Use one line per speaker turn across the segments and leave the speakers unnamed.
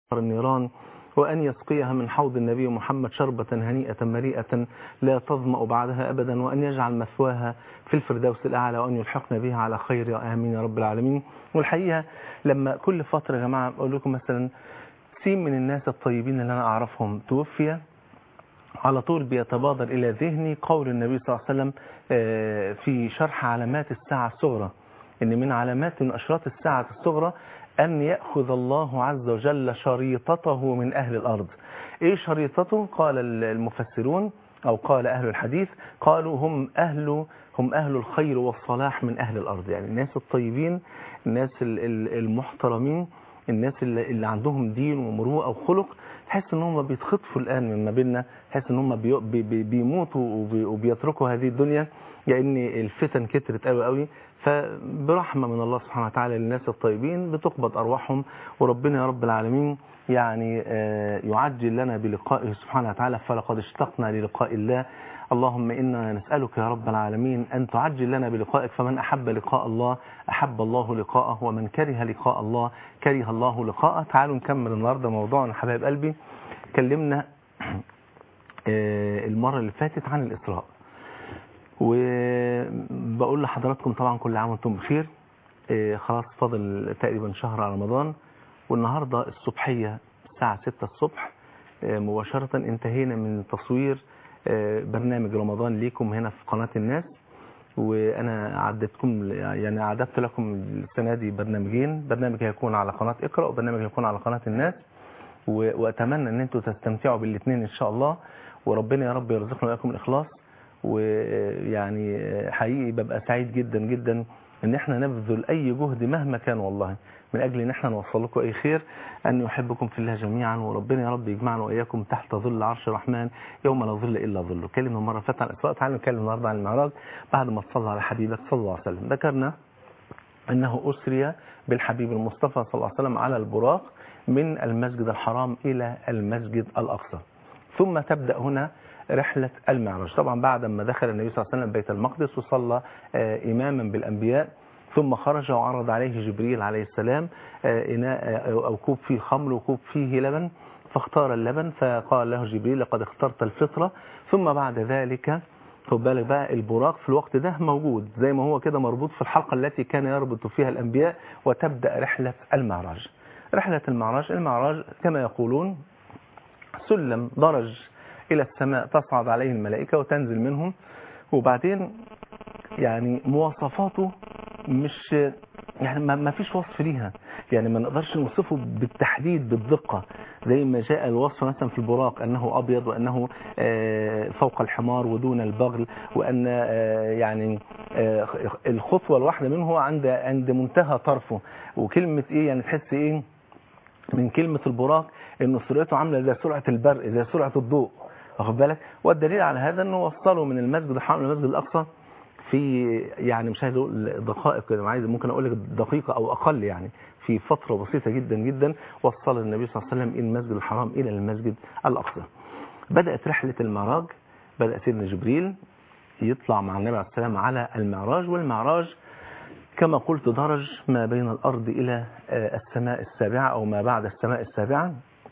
النيران وأن يسقيها من حوض النبي محمد شربة هنيئة مريئة لا تظمأ بعدها أبدا وأن يجعل مثواها في الفردوس الأعلى وأن يلحقنا بها على خير آمين يا رب العالمين والحقيقة لما كل فترة يا جماعة أقول لكم مثلا سين من الناس الطيبين اللي أنا أعرفهم توفي على طول بيتبادر إلى ذهني قول النبي صلى الله عليه وسلم في شرح علامات الساعة الصغرى إن من علامات من أشراط الساعة الصغرى أن يأخذ الله عز وجل شريطته من أهل الأرض إيه شريطته قال المفسرون أو قال أهل الحديث قالوا هم أهل هم أهل الخير والصلاح من أهل الأرض يعني الناس الطيبين الناس المحترمين الناس اللي عندهم دين ومروءه وخلق تحس ان هم بيتخطفوا الان من ما بيننا تحس ان هم بي بي بيموتوا وبيتركوا هذه الدنيا لان يعني الفتن كترت قوي قوي فبرحمه من الله سبحانه وتعالى للناس الطيبين بتقبض ارواحهم وربنا يا رب العالمين يعني يعجل لنا بلقائه سبحانه وتعالى فلقد اشتقنا للقاء الله اللهم إنا نسألك يا رب العالمين أن تعجل لنا بلقائك فمن أحب لقاء الله أحب الله لقاءه ومن كره لقاء الله كره الله لقاءه تعالوا نكمل النهاردة موضوعنا حبايب قلبي كلمنا المرة اللي فاتت عن الإسراء وبقول لحضراتكم طبعا كل عام وانتم بخير خلاص فاضل تقريبا شهر على رمضان والنهاردة الصبحية الساعة 6 الصبح مباشرة انتهينا من تصوير برنامج رمضان ليكم هنا في قناة الناس وأنا عدتكم يعني عددت لكم السنة دي برنامجين برنامج هيكون على قناة اقرأ وبرنامج هيكون على قناة الناس وأتمنى أن انتوا تستمتعوا بالاثنين إن شاء الله وربنا يا رب يرزقنا وإياكم الإخلاص ويعني حقيقي ببقى سعيد جدا جدا ان احنا نبذل اي جهد مهما كان والله من اجل ان احنا نوصل لكم اي خير ان يحبكم في الله جميعا وربنا يا رب يجمعنا واياكم تحت ظل عرش الرحمن يوم لا ظل الا ظله كلمه مره فاتت عن الاسراء تعالوا نتكلم النهارده عن المعراج بعد ما تصلى على حبيبك صلى الله عليه وسلم ذكرنا انه اسري بالحبيب المصطفى صلى الله عليه وسلم على البراق من المسجد الحرام الى المسجد الاقصى ثم تبدا هنا رحلة المعراج طبعا بعد ما دخل النبي صلى الله عليه وسلم بيت المقدس وصلى إماما بالأنبياء ثم خرج وعرض عليه جبريل عليه السلام إناء أو كوب فيه خمر وكوب فيه لبن فاختار اللبن فقال له جبريل لقد اخترت الفطرة ثم بعد ذلك خد بالك بقى البراق في الوقت ده موجود زي ما هو كده مربوط في الحلقة التي كان يربط فيها الأنبياء وتبدأ رحلة المعراج رحلة المعراج المعراج كما يقولون سلم درج إلى السماء تصعد عليه الملائكة وتنزل منهم وبعدين يعني مواصفاته مش يعني ما فيش وصف ليها يعني ما نقدرش نوصفه بالتحديد بالدقة زي ما جاء الوصف مثلا في البراق أنه أبيض وأنه فوق الحمار ودون البغل وأن يعني الخطوة الواحدة منه عند عند منتهى طرفه وكلمة إيه يعني تحس إيه من كلمة البراق إنه سرعته عاملة زي سرعة البرق زي سرعة الضوء واخد بالك والدليل على هذا انه وصلوا من المسجد الحرام للمسجد الاقصى في يعني مش عايز اقول دقائق كده عايز ممكن اقول لك دقيقه او اقل يعني في فتره بسيطه جدا جدا وصل النبي صلى الله عليه وسلم الى المسجد الحرام الى المسجد الاقصى بدات رحله المعراج بدا سيدنا جبريل يطلع مع النبي عليه السلام على المعراج والمعراج كما قلت درج ما بين الارض الى السماء السابعه او ما بعد السماء السابعه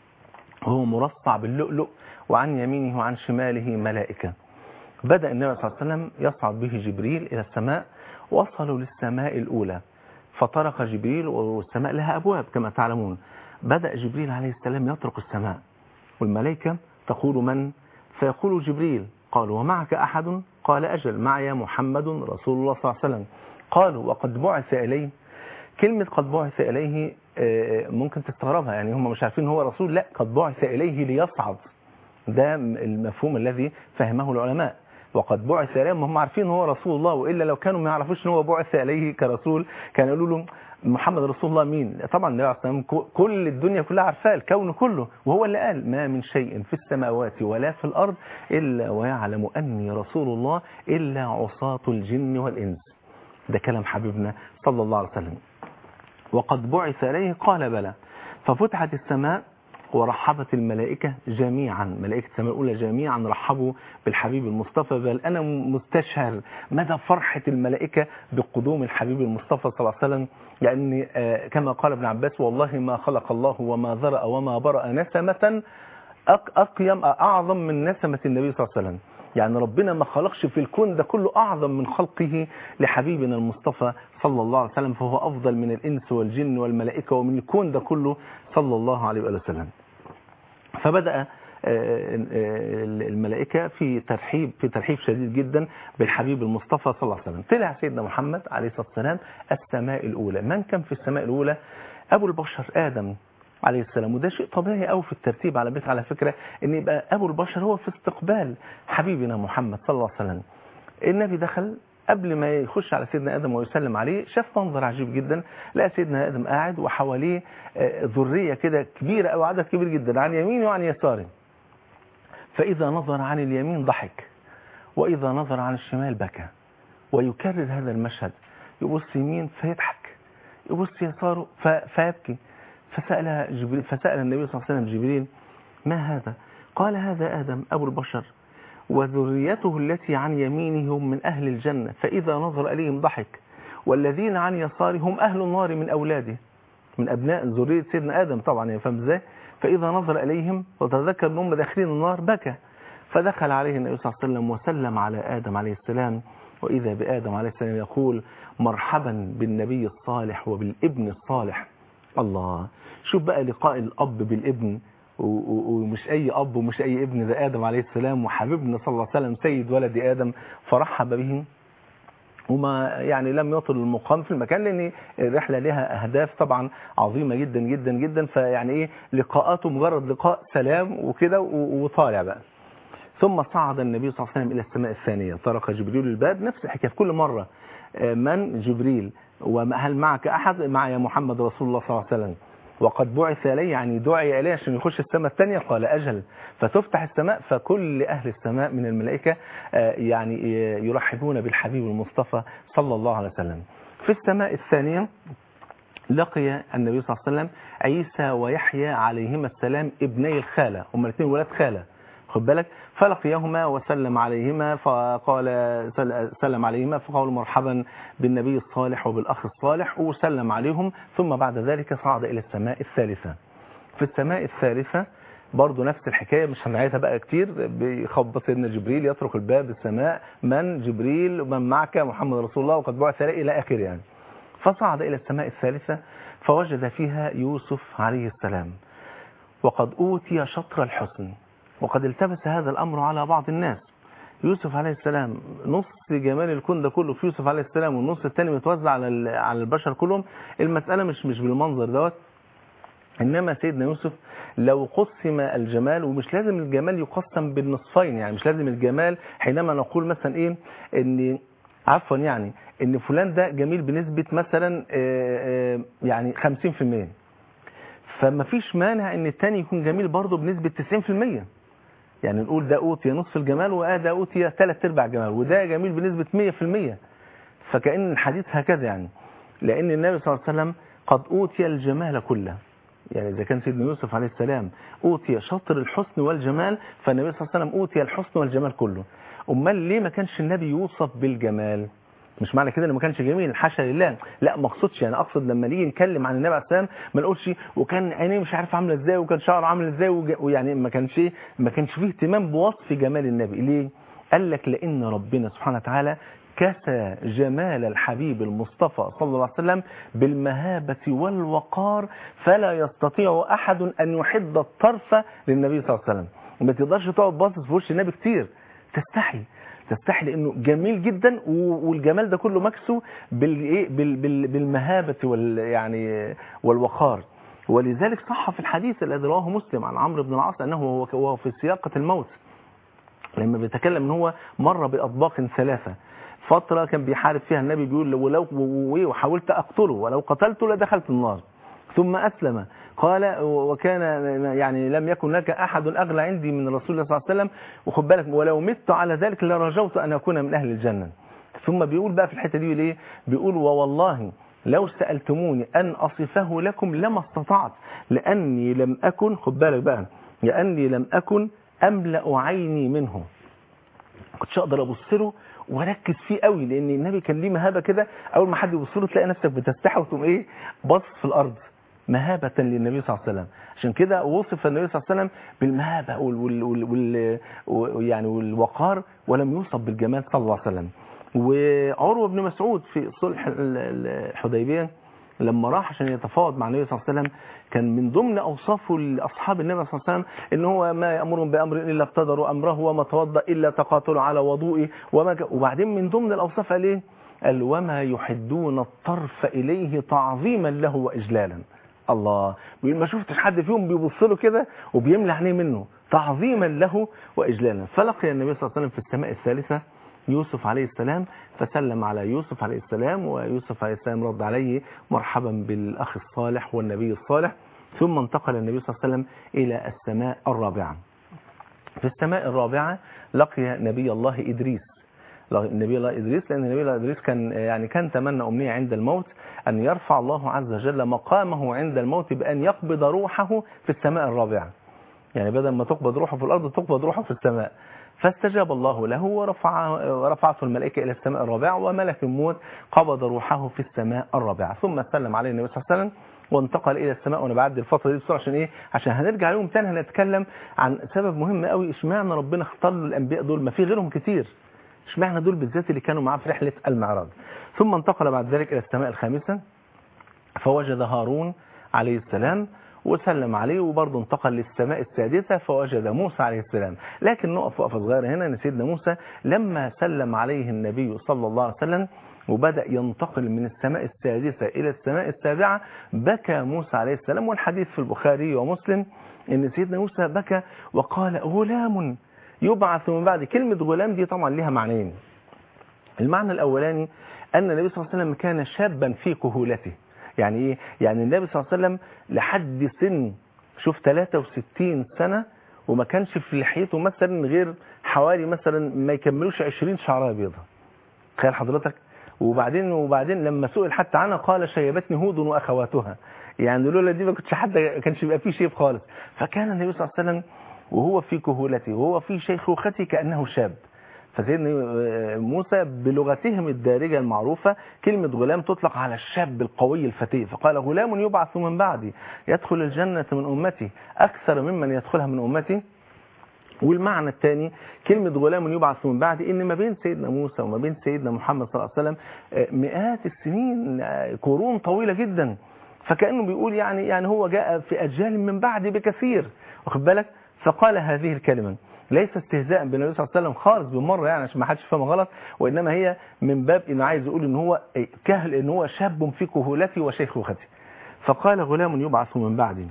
هو مرصع باللؤلؤ وعن يمينه وعن شماله ملائكة بدأ النبي صلى الله عليه وسلم يصعد به جبريل إلى السماء وصلوا للسماء الأولى فطرق جبريل والسماء لها أبواب كما تعلمون بدأ جبريل عليه السلام يطرق السماء والملائكة تقول من فيقول جبريل قالوا ومعك أحد قال أجل معي محمد رسول الله صلى الله عليه وسلم قالوا وقد بعث إليه كلمة قد بعث إليه ممكن تستغربها يعني هم مش عارفين هو رسول لا قد بعث إليه ليصعد ده المفهوم الذي فهمه العلماء وقد بعث إليهم هم عارفين هو رسول الله وإلا لو كانوا ما يعرفوش ان هو بعث إليه كرسول كانوا يقولوا له محمد رسول الله مين طبعا النبي عليه الصلاه كل الدنيا كلها عارفاه الكون كله وهو اللي قال ما من شيء في السماوات ولا في الأرض إلا ويعلم أني رسول الله إلا عصاة الجن والإنس ده كلام حبيبنا صلى الله عليه وسلم وقد بعث إليه قال بلى ففتحت السماء ورحبت الملائكة جميعا ملائكة السماء الأولى جميعا رحبوا بالحبيب المصطفى بل أنا مستشعر مدى فرحة الملائكة بقدوم الحبيب المصطفى صلى الله عليه وسلم يعني آه، كما قال ابن عباس والله ما خلق الله وما ذرأ وما برأ نسمة أق- أقيم أعظم من نسمة النبي صلى الله عليه وسلم يعني ربنا ما خلقش في الكون ده كله أعظم من خلقه لحبيبنا المصطفى صلى الله عليه وسلم فهو أفضل من الإنس والجن والملائكة ومن الكون ده كله صلى الله عليه وآله وسلم فبدأ آه، آه، الملائكة في ترحيب في ترحيب شديد جدا بالحبيب المصطفى صلى الله عليه وسلم طلع سيدنا محمد عليه الصلاة والسلام السماء الأولى من كان في السماء الأولى أبو البشر آدم عليه السلام وده شيء طبيعي قوي في الترتيب على فكره على فكرة ان يبقى ابو البشر هو في استقبال حبيبنا محمد صلى الله عليه وسلم النبي دخل قبل ما يخش على سيدنا ادم ويسلم عليه شاف منظر عجيب جدا لقى سيدنا ادم قاعد وحواليه آه، ذريه كده كبيره او عدد كبير جدا عن يمينه وعن يساره فاذا نظر عن اليمين ضحك واذا نظر عن الشمال بكى ويكرر هذا المشهد يبص يمين فيضحك يبص يساره ف- فيبكي فسأل جبريل فسأل النبي صلى الله عليه وسلم جبريل ما هذا قال هذا آدم أبو البشر وذريته التي عن يمينه هم من أهل الجنة فإذا نظر إليهم ضحك والذين عن يساره هم أهل النار من أولاده من أبناء ذرية سيدنا آدم طبعا يعني فاهم ازاي فإذا نظر إليهم وتذكر أنهم داخلين النار بكى فدخل عليه النبي صلى الله عليه وسلم وسلم على آدم عليه السلام وإذا بآدم عليه السلام يقول مرحبا بالنبي الصالح وبالابن الصالح الله شوف بقى لقاء الأب بالابن و- و- ومش أي أب ومش أي ابن ده آدم عليه السلام وحبيبنا صلى الله عليه وسلم سيد ولد آدم فرحب به وما يعني لم يطل المقام في المكان لان الرحله لها اهداف طبعا عظيمه جدا جدا جدا فيعني ايه لقاءاته مجرد لقاء سلام وكده و- وطالع بقى ثم صعد النبي صلى الله عليه وسلم الى السماء الثانيه طرق جبريل الباب نفس الحكايه في كل مره آه، من جبريل وهل معك احد معي محمد رسول الله صلى الله عليه وسلم وقد بعث الي يعني دعي اليه عشان يخش السماء الثانيه قال اجل فتفتح السماء فكل اهل السماء من الملائكه آه، يعني آه، يرحبون بالحبيب المصطفى صلى الله عليه وسلم في السماء الثانيه لقي النبي صلى الله عليه وسلم عيسى ويحيى عليهما السلام ابني الخاله هما الاثنين ولاد خاله خد بالك فلقيهما وسلم عليهما فقال سل- سلم عليهما فقالوا مرحبا بالنبي الصالح وبالاخ الصالح وسلم عليهم ثم بعد ذلك صعد الى السماء الثالثه في السماء الثالثه برضه نفس الحكايه مش هنعيدها بقى كتير بيخبط سيدنا جبريل يترك الباب السماء من جبريل من معك محمد رسول الله وقد بعث إليه الى اخره يعني فصعد إلى السماء الثالثة فوجد فيها يوسف عليه السلام وقد أوتي شطر الحسن وقد التبس هذا الأمر على بعض الناس يوسف عليه السلام نص جمال الكون ده كله في يوسف عليه السلام والنص الثاني متوزع على ال- على البشر كلهم المسألة مش مش بالمنظر دوت إنما سيدنا يوسف لو قسم الجمال ومش لازم الجمال يقسم بالنصفين يعني مش لازم الجمال حينما نقول مثلا إيه إن عفوا يعني إن فلان ده جميل بنسبة مثلا آه، آه، يعني 50% فما فيش مانع إن التاني يكون جميل برضه بنسبة 90% يعني نقول ده أوتي نصف الجمال وده أوتي ثلاث أرباع الجمال وده جميل بنسبة 100% فكأن الحديث هكذا يعني لأن النبي صلى الله عليه وسلم قد أوتي الجمال كله يعني إذا كان سيدنا يوسف عليه السلام أوتي شطر الحسن والجمال فالنبي صلى الله عليه وسلم أوتي الحسن والجمال كله أمال ليه ما كانش النبي يوصف بالجمال مش معنى كده انه ما كانش جميل حاشا لله لا ما اقصدش يعني اقصد لما نيجي نتكلم عن النبي عليه السلام ما نقولش وكان عينيه مش عارف عامله ازاي وكان شعره عامل ازاي وج- ويعني ما كانش ما كانش فيه اهتمام بوصف جمال النبي ليه قال لك لان ربنا سبحانه وتعالى كسى جمال الحبيب المصطفى صلى الله عليه وسلم بالمهابة والوقار فلا يستطيع أحد أن يحد الطرف للنبي صلى الله عليه وسلم وما تقدرش تقعد باصص في وش النبي كتير تستحي تستحي لانه جميل جدا و- والجمال ده كله مكسو بالايه بال- بال- بالمهابه وال يعني والوقار ولذلك صح في الحديث الذي رواه مسلم عن عمرو بن العاص انه هو هو في سياقه الموت لما بيتكلم ان هو مر باطباق ثلاثه فتره كان بيحارب فيها النبي بيقول ولو و- وحاولت اقتله ولو قتلته لدخلت النار ثم اسلم قال وكان يعني لم يكن لك احد اغلى عندي من رسول الله صلى الله عليه وسلم وخد بالك ولو مت على ذلك لرجوت ان اكون من اهل الجنه ثم بيقول بقى في الحته دي ليه بيقول ووالله لو سألتموني أن أصفه لكم لما استطعت لأني لم أكن خد بالك بقى لأني لم أكن أملأ عيني منه كنتش أقدر أبص له واركز فيه قوي لان النبي كان ليه مهابه كده اول ما حد يبص له تلاقي نفسك بتستحي وتقوم ايه بص في الارض مهابة للنبي صلى الله عليه وسلم عشان كده وصف النبي صلى الله عليه وسلم بالمهابة وال وال وال وال يعني والوقار ولم يوصف بالجمال صلى الله عليه وسلم وعروة بن مسعود في صلح الحديبية لما راح عشان يتفاوض مع النبي صلى الله عليه وسلم كان من ضمن اوصافه لاصحاب النبي صلى الله عليه وسلم ان هو ما يامرهم بامر الا ابتدروا امره وما توضا الا تقاتلوا على وضوئه وما وبعدين من ضمن الاوصاف قال ايه؟ قال وما يحدون الطرف اليه تعظيما له واجلالا الله بيقول ما شفتش حد فيهم بيبص له كده وبيملى عينيه منه تعظيما له واجلالا فلقي النبي صلى الله عليه وسلم في السماء الثالثه يوسف عليه السلام فسلم على يوسف عليه السلام ويوسف عليه السلام رد عليه مرحبا بالأخ الصالح والنبي الصالح ثم انتقل النبي صلى الله عليه وسلم إلى السماء الرابعة في السماء الرابعة لقي نبي الله إدريس نبي الله إدريس لأن نبي الله إدريس كان يعني كان تمنى أمنية عند الموت أن يرفع الله عز وجل مقامه عند الموت بأن يقبض روحه في السماء الرابعة يعني بدل ما تقبض روحه في الأرض تقبض روحه في السماء فاستجاب الله له ورفع ورفعته الملائكة إلى السماء الرابعة وملك الموت قبض روحه في السماء الرابعة ثم سلم عليه النبي صلى الله عليه وسلم وانتقل إلى السماء وأنا بعد الفترة دي بسرعة عشان إيه عشان هنرجع يوم تاني هنتكلم عن سبب مهم قوي اشمعنى ربنا اختار له الأنبياء دول ما في غيرهم كتير اشمعنى دول بالذات اللي كانوا معاه في رحلة المعراج ثم انتقل بعد ذلك إلى السماء الخامسة فوجد هارون عليه السلام وسلم عليه وبرضه انتقل للسماء السادسة فوجد موسى عليه السلام لكن نقف وقفة صغيرة هنا ان سيدنا موسى لما سلم عليه النبي صلى الله عليه وسلم وبدأ ينتقل من السماء السادسة إلى السماء السابعة بكى موسى عليه السلام والحديث في البخاري ومسلم ان سيدنا موسى بكى وقال غلام يبعث من بعد كلمة غلام دي طبعا لها معنيين المعنى الأولاني أن النبي صلى الله عليه وسلم كان شابا في كهولته يعني ايه يعني النبي صلى الله عليه وسلم لحد سن شوف 63 سنة وما كانش في لحيته مثلا غير حوالي مثلا ما يكملوش 20 شعرايه بيضة تخيل حضرتك وبعدين وبعدين لما سئل حتى عنها قال شيبتني هود واخواتها يعني لولا دي ما كنتش حد كانش يبقى فيه شيب خالص فكان النبي صلى الله عليه وسلم وهو في كهولته وهو في شيخوخته كانه شاب فسيدنا موسى بلغتهم الدارجة المعروفة كلمة غلام تطلق على الشاب القوي الفتي فقال غلام يبعث من بعدي يدخل الجنة من أمتي أكثر ممن يدخلها من أمتي والمعنى الثاني كلمة غلام يبعث من بعد ان ما بين سيدنا موسى وما بين سيدنا محمد صلى الله عليه وسلم مئات السنين قرون طويلة جدا فكأنه بيقول يعني يعني هو جاء في أجيال من بعد بكثير واخد بالك فقال هذه الكلمة ليس استهزاء بالنبي صلى الله عليه وسلم خالص بالمره يعني عشان ما حدش يفهم غلط وانما هي من باب انه عايز يقول ان هو كهل ان هو شاب في كهولته وشيخوخته فقال غلام يبعث من بعدي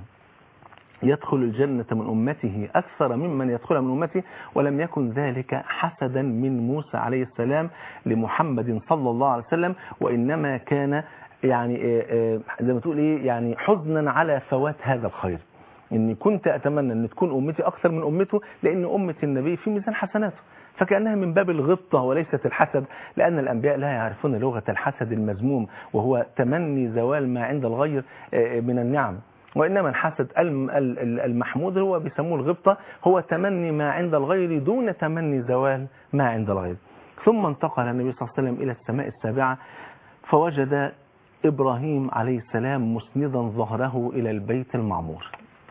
يدخل الجنة من أمته أكثر ممن يدخلها من أمته ولم يكن ذلك حسدا من موسى عليه السلام لمحمد صلى الله عليه وسلم وإنما كان يعني زي ما تقول إيه يعني حزنا على فوات هذا الخير اني كنت اتمنى ان تكون امتي اكثر من امته لان امه النبي في ميزان حسناته فكانها من باب الغبطه وليست الحسد لان الانبياء لا يعرفون لغه الحسد المذموم وهو تمني زوال ما عند الغير من النعم وانما الحسد المحمود هو بيسموه الغبطه هو تمني ما عند الغير دون تمني زوال ما عند الغير ثم انتقل النبي صلى الله عليه وسلم الى السماء السابعه فوجد ابراهيم عليه السلام مسندا ظهره الى البيت المعمور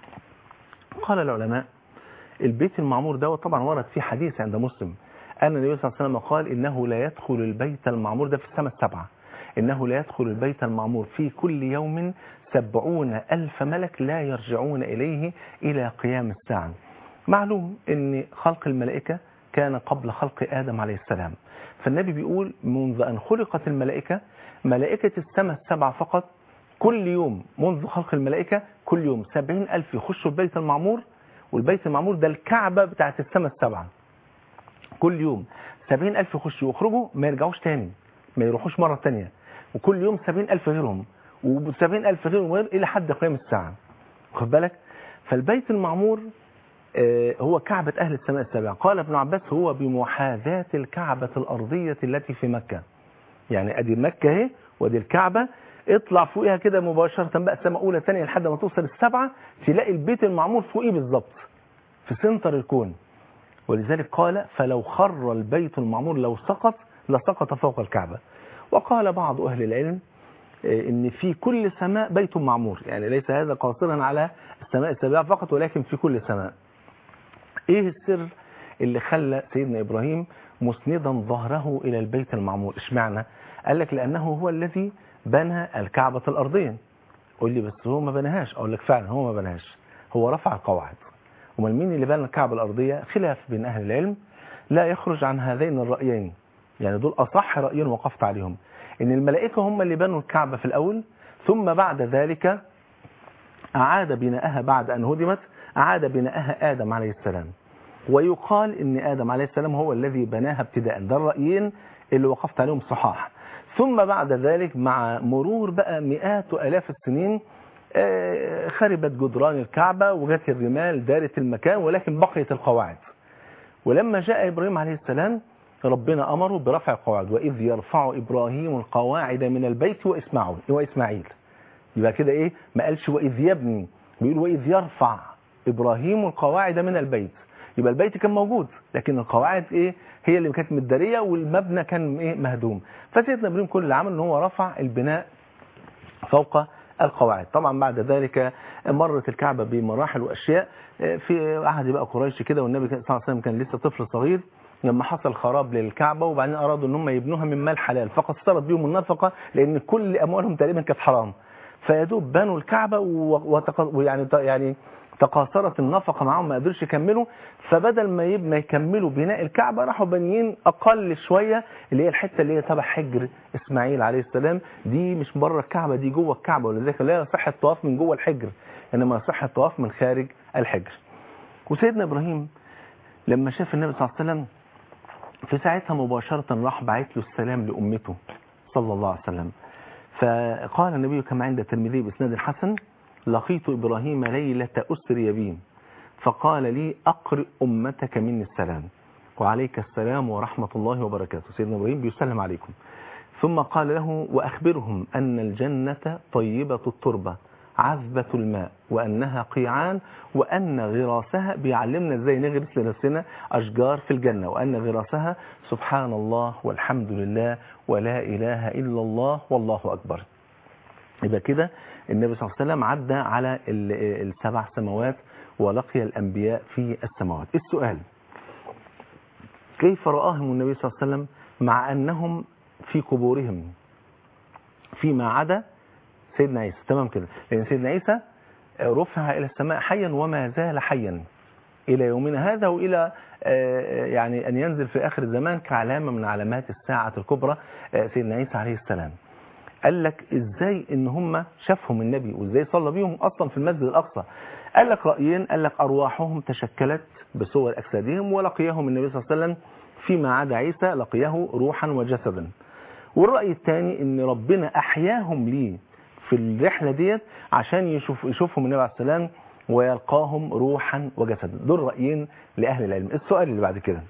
قال العلماء البيت المعمور ده طبعا ورد فيه حديث عند مسلم أن النبي صلى الله عليه وسلم قال إنه لا يدخل البيت المعمور ده في السماء السبعة إنه لا يدخل البيت المعمور في كل يوم سبعون ألف ملك لا يرجعون إليه إلى قيام الساعة معلوم أن خلق الملائكة كان قبل خلق آدم عليه السلام فالنبي بيقول منذ أن خلقت الملائكة ملائكة السماء السبعة فقط كل يوم منذ خلق الملائكة كل يوم سبعين ألف يخشوا البيت المعمور والبيت المعمور ده الكعبة بتاعت السماء السبعة كل يوم سبعين ألف يخشوا ويخرجوا ما يرجعوش تاني ما يروحوش مرة تانية وكل يوم سبعين ألف غيرهم وسبعين ألف غيرهم غير إلى حد قيام الساعة خد بالك فالبيت المعمور هو كعبة أهل السماء السبعة قال ابن عباس هو بمحاذاة الكعبة الأرضية التي في مكة يعني أدي مكة اهي ودي الكعبة اطلع فوقها كده مباشرة بقى سماء أولى ثانية لحد ما توصل السبعة تلاقي البيت المعمور فوقيه بالظبط في سنتر الكون ولذلك قال فلو خر البيت المعمور لو سقط لسقط فوق الكعبة وقال بعض أهل العلم ان في كل سماء بيت معمور يعني ليس هذا قاصرا على السماء السابعة فقط ولكن في كل سماء ايه السر اللي خلى سيدنا ابراهيم مسندا ظهره الى البيت المعمور اشمعنى قال لك لانه هو الذي بنى الكعبة الارضية قول لي بس هو ما بناهاش اقول لك فعلا هو ما بناهاش هو رفع القواعد امال مين اللي بنى الكعبة الارضية خلاف بين اهل العلم لا يخرج عن هذين الرأيين يعني دول اصح رأيين وقفت عليهم ان الملائكة هم اللي بنوا الكعبة في الاول ثم بعد ذلك اعاد بناءها بعد ان هدمت اعاد بناءها ادم عليه السلام ويقال ان ادم عليه السلام هو الذي بناها ابتداء ده الرأيين اللي وقفت عليهم صحاح ثم بعد ذلك مع مرور بقى مئات والاف السنين خربت جدران الكعبة وجت الرمال دارت المكان ولكن بقيت القواعد ولما جاء ابراهيم عليه السلام ربنا أمره برفع القواعد وإذ يرفع إبراهيم القواعد من البيت وإسماعيل وإسماعيل يبقى كده إيه ما قالش وإذ يبني بيقول وإذ يرفع إبراهيم القواعد من البيت يبقى البيت كان موجود لكن القواعد إيه هي اللي كانت متدارية والمبنى كان إيه مهدوم فسيدنا إبراهيم كل اللي عمل إن هو رفع البناء فوق القواعد طبعا بعد ذلك مرت الكعبة بمراحل وأشياء في عهد بقى قريش كده والنبي صلى الله عليه وسلم كان لسه طفل صغير لما حصل خراب للكعبة وبعدين أرادوا ان هم يبنوها من مال حلال فقد صارت بيهم النفقة لأن كل أموالهم تقريبا كانت حرام فيدوب بنوا الكعبة ويعني يعني تقاصرت النفقة معهم ما قدروش يكملوا فبدل ما يب ما يكملوا بناء الكعبة راحوا بانيين أقل شوية اللي هي الحتة اللي هي تبع حجر إسماعيل عليه السلام دي مش بره الكعبة دي جوه الكعبة ولذلك لا يصح الطواف من جوه الحجر إنما يصح الطواف من خارج الحجر وسيدنا إبراهيم لما شاف النبي صلى الله عليه وسلم في ساعتها مباشرة راح بعت له السلام لأمته صلى الله عليه وسلم فقال النبي كما عند الترمذي بإسناد حسن لقيت إبراهيم ليلة أسري بي فقال لي أقرئ أمتك مني السلام وعليك السلام ورحمة الله وبركاته سيدنا إبراهيم بيسلم عليكم ثم قال له وأخبرهم أن الجنة طيبة التربة عذبة الماء وأنها قيعان وأن غراسها بيعلمنا ازاي نغرس لنفسنا أشجار في الجنة وأن غراسها سبحان الله والحمد لله ولا إله إلا الله والله أكبر يبقى كده النبي صلى الله عليه وسلم عدى على السبع سماوات ولقي الأنبياء في السماوات السؤال كيف رآهم النبي صلى الله عليه وسلم مع أنهم في قبورهم فيما عدا سيدنا عيسى تمام كده لأن سيدنا عيسى رفع إلى السماء حيا وما زال حيا إلى يومنا هذا وإلى يعني أن ينزل في آخر الزمان كعلامة من علامات الساعة الكبرى سيدنا عيسى عليه السلام قال لك إزاي إن هم شافهم النبي وإزاي صلى بيهم أصلا في المسجد الأقصى قال لك رأيين قال لك أرواحهم تشكلت بصور أجسادهم ولقيهم النبي صلى الله عليه وسلم فيما عدا عيسى لقيه روحا وجسدا والرأي الثاني إن ربنا أحياهم ليه في الرحلة ديت عشان يشوف يشوفهم النبي عليه السلام ويلقاهم روحا وجسدا دول رأيين لأهل العلم السؤال اللي بعد كده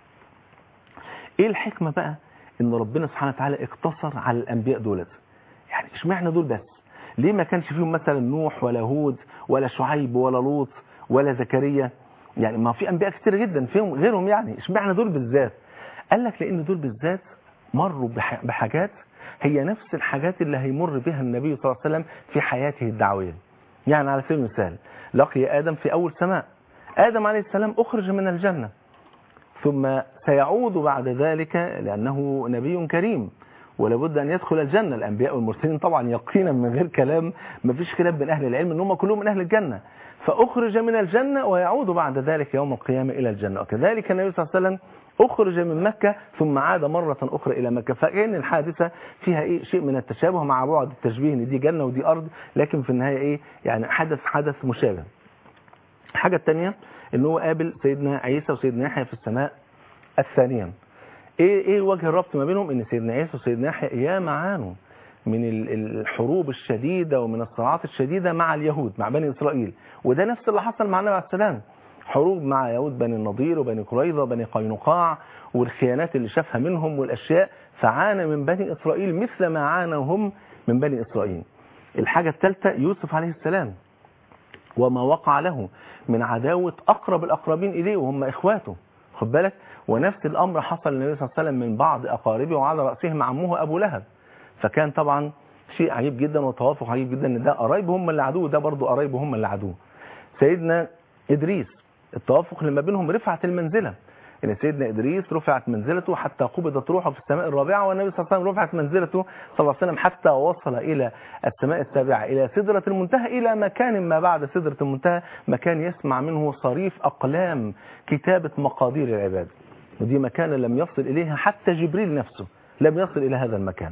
ايه الحكمة بقى ان ربنا سبحانه وتعالى اقتصر على الانبياء دولت يعني اشمعنى دول بس ليه ما كانش فيهم مثلا نوح ولا هود ولا شعيب ولا لوط ولا زكريا يعني ما في انبياء كتير جدا فيهم غيرهم يعني اشمعنى دول بالذات قال لك لان دول بالذات مروا بحاجات هي نفس الحاجات اللي هيمر بها النبي صلى الله عليه وسلم في حياته الدعوية يعني على سبيل المثال لقي آدم في أول سماء آدم عليه السلام أخرج من الجنة ثم سيعود بعد ذلك لأنه نبي كريم ولابد أن يدخل الجنة الأنبياء والمرسلين طبعا يقينا من غير كلام ما فيش خلاف بين أهل العلم أن هم كلهم من أهل الجنة فأخرج من الجنة ويعود بعد ذلك يوم القيامة إلى الجنة وكذلك النبي صلى الله عليه وسلم أخرج من مكة ثم عاد مرة أخرى إلى مكة فكأن الحادثة فيها إيه شيء من التشابه مع بعض التشبيه إن دي جنة ودي أرض لكن في النهاية إيه يعني حدث حدث مشابه الحاجة الثانية إن هو قابل سيدنا عيسى وسيدنا يحيى في السماء الثانية إيه إيه وجه الربط ما بينهم إن سيدنا عيسى وسيدنا يحيى يا معانوا من الحروب الشديدة ومن الصراعات الشديدة مع اليهود مع بني إسرائيل وده نفس اللي حصل مع النبي عليه السلام حروب مع يهود بني النضير وبني قريظة وبني قينقاع والخيانات اللي شافها منهم والأشياء فعانى من بني إسرائيل مثل ما عانوا هم من بني إسرائيل الحاجة الثالثة يوسف عليه السلام وما وقع له من عداوة أقرب الأقربين إليه وهم إخواته خد بالك ونفس الأمر حصل للنبي صلى الله عليه وسلم من بعض أقاربه وعلى رأسهم عمه أبو لهب فكان طبعا شيء عجيب جدا وتوافق عجيب جدا ان ده قرايبه هم اللي عدوه ده برضه قرايبه هم اللي عدوه سيدنا إدريس التوافق اللي ما بينهم رفعت المنزلة ان سيدنا ادريس رفعت منزلته حتى قبضت روحه في السماء الرابعه والنبي صلى الله عليه وسلم رفعت منزلته صلى الله عليه وسلم حتى وصل الى السماء السابعه الى سدره المنتهى الى مكان ما بعد سدره المنتهى مكان يسمع منه صريف اقلام كتابه مقادير العباد ودي مكان لم يصل اليها حتى جبريل نفسه لم يصل الى هذا المكان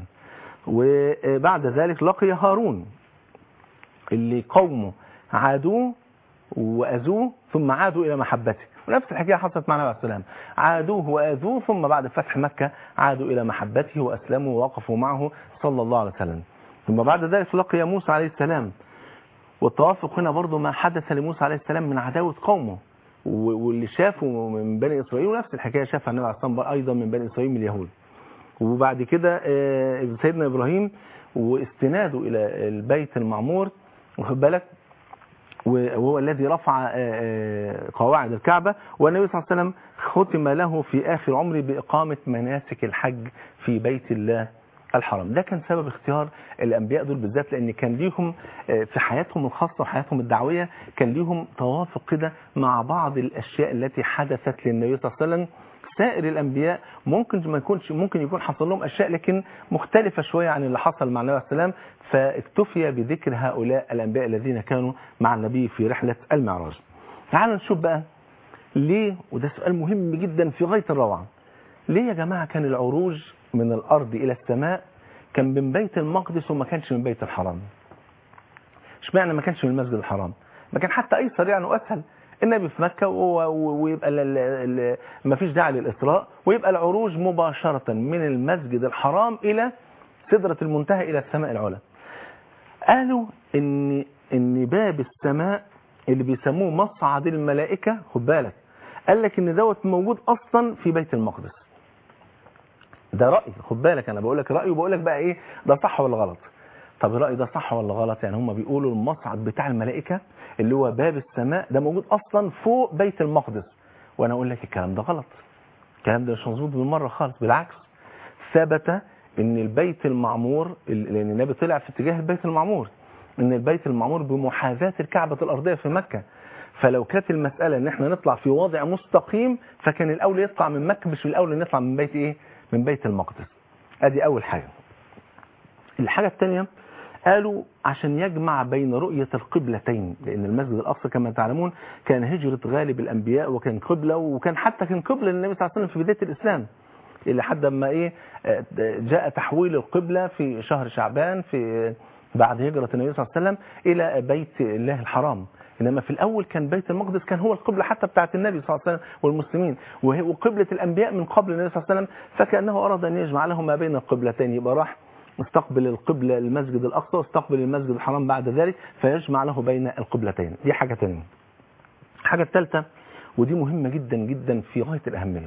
وبعد ذلك لقي هارون اللي قومه عادوه وأذوه ثم عادوا إلى محبته ونفس الحكاية حصلت مع النبي عليه السلام عادوه وأذوه ثم بعد فتح مكة عادوا إلى محبته وأسلموا ووقفوا معه صلى الله عليه وسلم ثم بعد ذلك لقي موسى عليه السلام والتوافق هنا برضو ما حدث لموسى عليه السلام من عداوة قومه واللي شافه من بني إسرائيل ونفس الحكاية شافها النبي عليه السلام أيضا من بني إسرائيل من اليهود وبعد كده سيدنا إبراهيم واستناده إلى البيت المعمور واخد بالك وهو الذي رفع قواعد الكعبة والنبي صلى الله عليه وسلم ختم له في آخر عمره بإقامة مناسك الحج في بيت الله الحرام ده كان سبب اختيار الأنبياء دول بالذات لأن كان ليهم في حياتهم الخاصة وحياتهم الدعوية كان ليهم توافق كده مع بعض الأشياء التي حدثت للنبي صلى الله عليه وسلم سائر الأنبياء ممكن ما يكونش ممكن يكون حصل لهم أشياء لكن مختلفة شوية عن اللي حصل مع النبي عليه السلام فاكتفي بذكر هؤلاء الأنبياء الذين كانوا مع النبي في رحلة المعراج تعالوا نشوف بقى ليه وده سؤال مهم جدا في غاية الروعة ليه يا جماعة كان العروج من الأرض إلى السماء كان من بيت المقدس وما كانش من بيت الحرام اشمعنى ما كانش من المسجد الحرام ما كان حتى أيسر يعني وأسهل النبي في مكة ويبقى ما فيش داعي للإسراء ويبقى العروج مباشرة من المسجد الحرام إلى سدرة المنتهى إلى السماء العلى قالوا إن, إن باب السماء اللي بيسموه مصعد الملائكة خد بالك قال لك إن دوت موجود أصلا في بيت المقدس ده رأي خد بالك أنا بقول لك رأي وبقول لك بقى إيه ده صح ولا غلط طب الرأي ده صح ولا غلط يعني هم بيقولوا المصعد بتاع الملائكة اللي هو باب السماء ده موجود أصلا فوق بيت المقدس وأنا أقول لك الكلام ده غلط الكلام ده مش مظبوط بالمرة خالص بالعكس ثبت ان البيت المعمور لان النبي طلع في اتجاه البيت المعمور ان البيت المعمور بمحاذاة الكعبة الارضية في مكة فلو كانت المسألة ان احنا نطلع في وضع مستقيم فكان الاولى يطلع من مكة مش الاولى نطلع من بيت ايه من بيت المقدس ادي اول حاجة الحاجة الثانية قالوا عشان يجمع بين رؤية القبلتين لأن المسجد الأقصى كما تعلمون كان هجرة غالب الأنبياء وكان قبلة وكان حتى كان قبلة للنبي صلى الله عليه وسلم في بداية الإسلام إلى حد ما إيه جاء تحويل القبلة في شهر شعبان في بعد هجرة النبي صلى الله عليه وسلم إلى بيت الله الحرام إنما في الأول كان بيت المقدس كان هو القبلة حتى بتاعت النبي صلى الله عليه وسلم والمسلمين وقبلة الأنبياء من قبل النبي صلى الله عليه وسلم فكأنه أراد أن يجمع له ما بين القبلتين يبقى راح استقبل القبلة المسجد الأقصى واستقبل المسجد الحرام بعد ذلك فيجمع له بين القبلتين دي حاجة تانية الحاجة الثالثة ودي مهمة جدا جدا في غاية الأهمية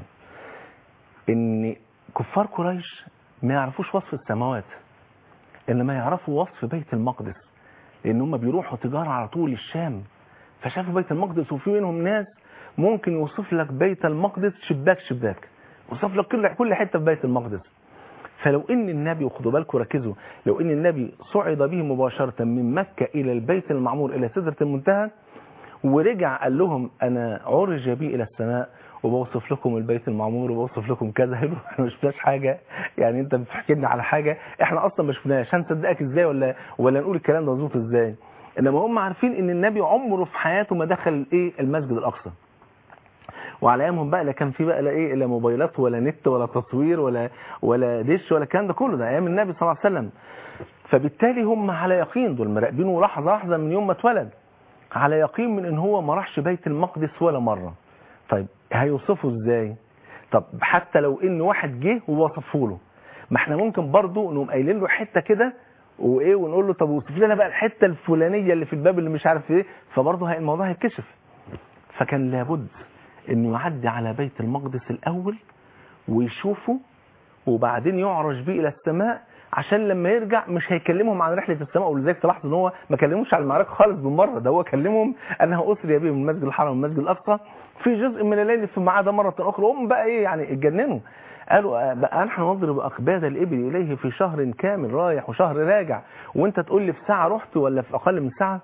ان كفار قريش ما يعرفوش وصف السماوات انما يعرفوا وصف بيت المقدس لان هم بيروحوا تجارة على طول الشام فشافوا بيت المقدس وفي منهم ناس ممكن يوصف لك بيت المقدس شباك شباك يوصف لك كل كل حته في بيت المقدس فلو ان النبي وخدوا بالكم ركزوا لو ان النبي صعد به مباشرة من مكة الى البيت المعمور الى سدرة المنتهى ورجع قال لهم انا عرج بي الى السماء وبوصف لكم البيت المعمور وبوصف لكم كذا هيقولوا احنا ما شفناش حاجه يعني انت بتحكي لنا على حاجه احنا اصلا ما شفناش هنصدقك ازاي ولا ولا نقول الكلام ده مظبوط ازاي انما هم عارفين ان النبي عمره في حياته ما دخل ايه المسجد الاقصى وعلى ايامهم بقى لا كان في بقى لا ايه لا موبايلات ولا نت ولا تصوير ولا ولا دش ولا الكلام ده كله ده ايام النبي صلى الله عليه وسلم فبالتالي هم على يقين دول مراقبينه لحظه لحظه من يوم ما اتولد على يقين من ان هو ما راحش بيت المقدس ولا مره طيب هيوصفه ازاي طب حتى لو ان واحد جه ووصفه له ما احنا ممكن برضه نقوم قايلين له حته كده وايه ونقول له طب وصف لنا بقى الحته الفلانيه اللي في الباب اللي مش عارف ايه فبرضه الموضوع هيتكشف فكان لابد انه يعدي على بيت المقدس الاول ويشوفه وبعدين يعرج بيه الى السماء عشان لما يرجع مش هيكلمهم عن رحله السماء ولذلك تلاحظ ان هو ما كلمهمش عن المعركه خالص بالمره ده هو كلمهم انها اسري به من المسجد الحرام والمسجد الاقصى في جزء من الليل ثم عاد مره اخرى هم بقى ايه يعني اتجننوا قالوا بقى نحن نضرب اقباد الابل اليه في شهر كامل رايح وشهر راجع وانت تقول لي في ساعه رحت ولا في اقل من ساعه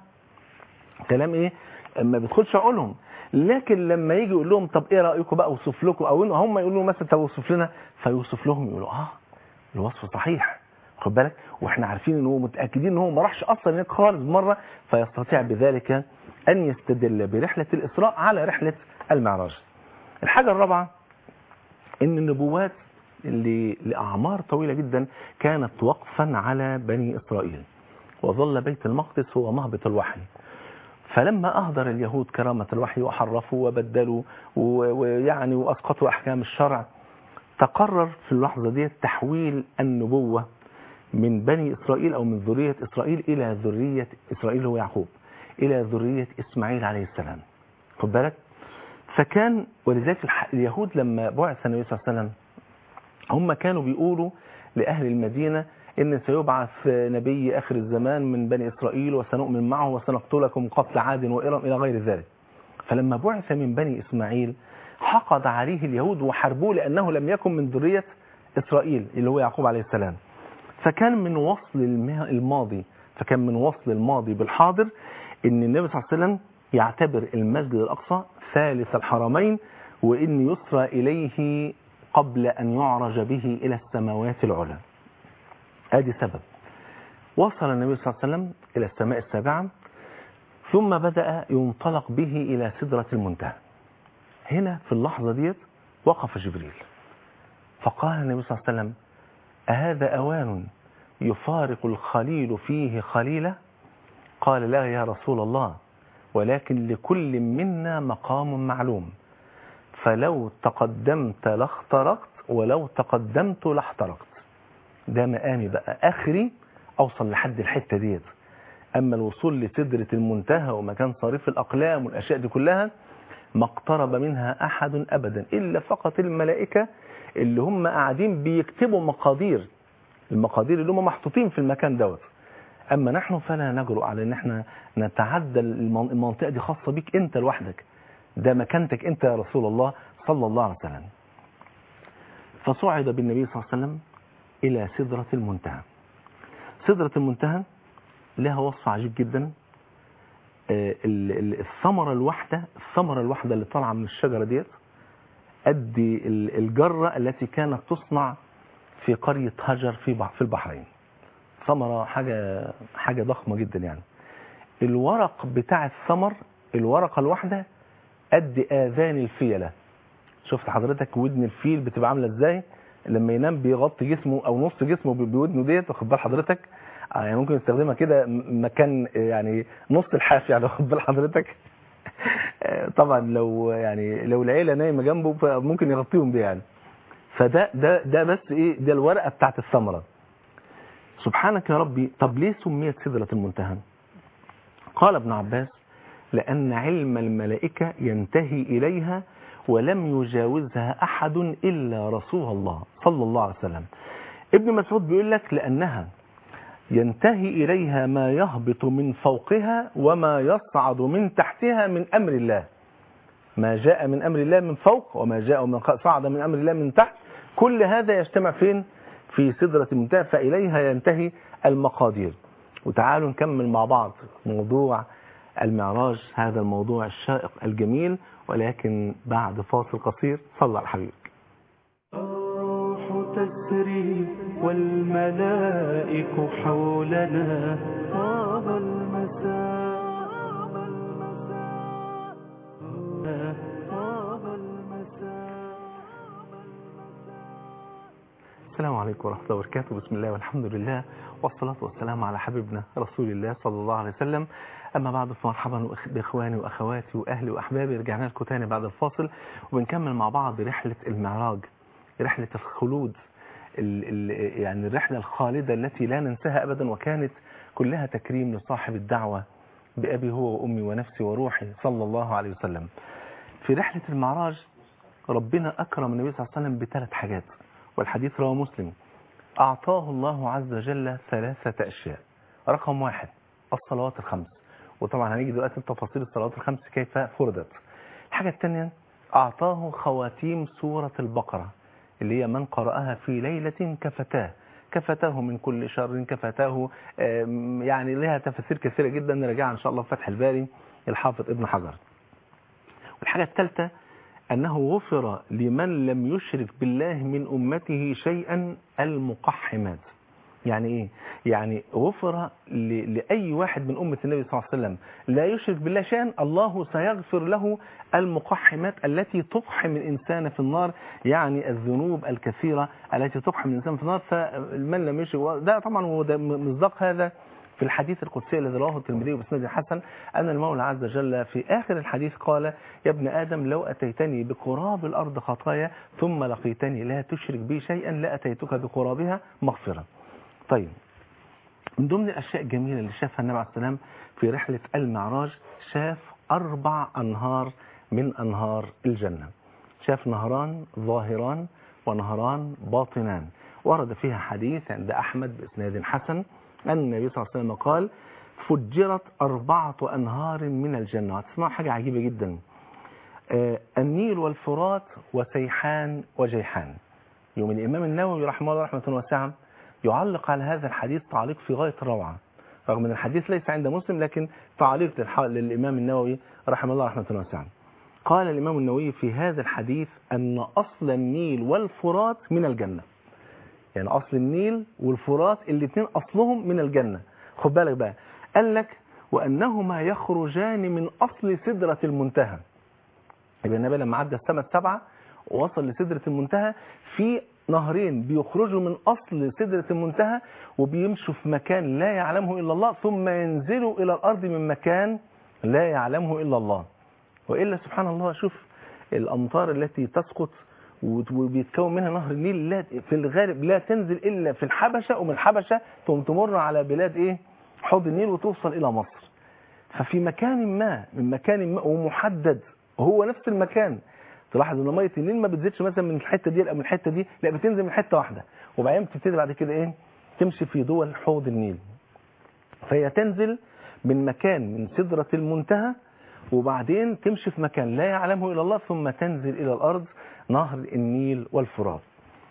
كلام ايه ما بيدخلش عقولهم لكن لما يجي يقول لهم طب ايه رايكم بقى اوصف لكم او إن هم يقولوا مثلا طب اوصف لنا فيوصف لهم يقولوا اه الوصف صحيح خد بالك واحنا عارفين ان هو متاكدين ان هو ما راحش اصلا هناك خالص مره فيستطيع بذلك ان يستدل برحله الاسراء على رحله المعراج الحاجه الرابعه ان النبوات اللي لاعمار طويله جدا كانت وقفا على بني اسرائيل وظل بيت المقدس هو مهبط الوحي فلما أهدر اليهود كرامة الوحي وحرفوا وبدلوا ويعني وأسقطوا أحكام الشرع تقرر في اللحظة دي تحويل النبوة من بني إسرائيل أو من ذرية إسرائيل إلى ذرية إسرائيل هو يعقوب إلى ذرية إسماعيل عليه السلام خد بالك فكان ولذلك اليهود لما بعث النبي صلى الله عليه وسلم هم كانوا بيقولوا لأهل المدينة إن سيبعث نبي آخر الزمان من بني إسرائيل وسنؤمن معه وسنقتلكم قتل عاد وإرم إلى غير ذلك فلما بعث من بني إسماعيل حقد عليه اليهود وحاربوه لأنه لم يكن من ذرية إسرائيل اللي هو يعقوب عليه السلام فكان من وصل الماضي فكان من وصل الماضي بالحاضر ان النبي صلى الله عليه وسلم يعتبر المسجد الأقصى ثالث الحرمين وإن يسرى إليه قبل أن يعرج به إلى السماوات العلى ادي سبب وصل النبي صلى الله عليه وسلم إلى السماء السابعة ثم بدأ ينطلق به إلى سدرة المنتهى هنا في اللحظة ديت وقف جبريل فقال النبي صلى الله عليه وسلم أهذا أوان يفارق الخليل فيه خليله قال لا يا رسول الله ولكن لكل منا مقام معلوم فلو تقدمت لاخترقت ولو تقدمت لاحترقت ده مقامي بقى اخري اوصل لحد الحته ديت اما الوصول لسدره المنتهى ومكان صريف الاقلام والاشياء دي كلها ما اقترب منها احد ابدا الا فقط الملائكه اللي هم قاعدين بيكتبوا مقادير المقادير اللي هم محطوطين في المكان دوت اما نحن فلا نجرؤ على ان احنا نتعدى المنطقه دي خاصه بيك انت لوحدك ده مكانتك انت يا رسول الله صلى الله عليه وسلم فصعد بالنبي صلى الله عليه وسلم إلى سدرة المنتهى سدرة المنتهى لها وصف عجيب جدا الثمرة الواحدة الثمرة الواحدة اللي طالعة من الشجرة ديت قد الجرة التي كانت تصنع في قرية هجر في في البحرين ثمرة حاجة حاجة ضخمة جدا يعني الورق بتاع الثمر الورقة الواحدة قد آذان الفيلة شفت حضرتك ودن الفيل بتبقى عاملة ازاي لما ينام بيغطي جسمه او نص جسمه بودنه ديت واخد بال حضرتك يعني ممكن يستخدمها كده مكان يعني نص الحاف يعني واخد بال حضرتك طبعا لو يعني لو العيله نايمه جنبه فممكن يغطيهم بيه يعني فده ده ده بس ايه ده الورقه بتاعت الثمره سبحانك يا ربي طب ليه سميت سدره المنتهى قال ابن عباس لان علم الملائكه ينتهي اليها ولم يجاوزها أحد إلا رسول الله صلى الله عليه وسلم ابن مسعود بيقول لك لأنها ينتهي إليها ما يهبط من فوقها وما يصعد من تحتها من أمر الله ما جاء من أمر الله من فوق وما جاء من صعد من أمر الله من تحت كل هذا يجتمع فين في سدرة المنتهى فإليها ينتهي المقادير وتعالوا نكمل مع بعض موضوع المعراج هذا الموضوع الشائق الجميل ولكن بعد فاصل قصير صلى على حبيبك
الروح تسري والملائك حولنا طاب المساء طاب المساء
السلام عليكم ورحمة الله وبركاته بسم الله والحمد لله والصلاة والسلام على حبيبنا رسول الله صلى الله عليه وسلم أما بعد فمرحبا بإخواني وأخواتي وأهلي وأحبابي رجعنا لكم تاني بعد الفاصل وبنكمل مع بعض رحلة المعراج رحلة الخلود ال ال يعني الرحلة الخالدة التي لا ننساها أبدا وكانت كلها تكريم لصاحب الدعوة بأبي هو وأمي ونفسي وروحي صلى الله عليه وسلم في رحلة المعراج ربنا أكرم النبي صلى الله عليه وسلم بثلاث حاجات والحديث رواه مسلم أعطاه الله عز وجل ثلاثة أشياء رقم واحد الصلوات الخمس وطبعا هنيجي دلوقتي تفاصيل الصلوات الخمس كيف فرضت الحاجة الثانية أعطاه خواتيم سورة البقرة اللي هي من قرأها في ليلة كفتاه كفتاه من كل شر كفتاه آم، يعني لها تفاسير كثيرة جدا نرجعها إن شاء الله في فتح الباري الحافظ ابن حجر والحاجة الثالثة أنه غفر لمن لم يشرك بالله من أمته شيئا المقحمات يعني إيه؟ يعني غفر ل- لأي واحد من أمة النبي صلى الله عليه وسلم لا يشرك بالله شيئا الله سيغفر له المقحمات التي تقحم الإنسان في النار يعني الذنوب الكثيرة التي تقحم الإنسان في النار فمن لم يشرك ده طبعا هو ده مصداق هذا في الحديث القدسي الذي رواه الترمذي بسند حسن أن المولى عز وجل في آخر الحديث قال يا ابن آدم لو أتيتني بقراب الأرض خطايا ثم لقيتني لا تشرك بي شيئا لأتيتك بقرابها مغفرة طيب من ضمن الأشياء الجميلة اللي شافها النبي عليه السلام في رحلة المعراج شاف أربع أنهار من أنهار الجنة شاف نهران ظاهران ونهران باطنان ورد فيها حديث عند أحمد بإسناد حسن أن النبي صلى الله عليه وسلم قال فجرت أربعة أنهار من الجنة هتسمعوا حاجة عجيبة جدا آه، النيل والفرات وسيحان وجيحان يوم الإمام النووي رحمه الله رحمة واسعة يعلق على هذا الحديث تعليق في غاية الروعة رغم أن الحديث ليس عند مسلم لكن تعليق للح- للإمام النووي رحمه الله رحمة واسعة قال الإمام النووي في هذا الحديث أن أصل النيل والفرات من الجنة يعني أصل النيل والفرات الاثنين أصلهم من الجنة خد بالك بقى قال لك وأنهما يخرجان من أصل سدرة المنتهى يبقى النبي لما عدى السماء السبعة ووصل لسدرة المنتهى في نهرين بيخرجوا من أصل سدرة المنتهى وبيمشوا في مكان لا يعلمه إلا الله ثم ينزلوا إلى الأرض من مكان لا يعلمه إلا الله وإلا سبحان الله شوف الأمطار التي تسقط وت- وبيتكون منها نهر النيل لا في الغالب لا تنزل إلا في الحبشة ومن الحبشة ثم تمر على بلاد إيه حوض النيل وتوصل إلى مصر ففي مكان ما من مكان ما ومحدد هو نفس المكان تلاحظ ان ميه النيل ما بتزيدش مثلا من الحته دي او من الحته دي لا بتنزل من حته واحده وبعدين بتبتدي بعد كده ايه تمشي في دول حوض النيل فهي تنزل من مكان من سدرة المنتهى وبعدين تمشي في مكان لا يعلمه إلا الله ثم تنزل إلى الأرض نهر النيل والفرات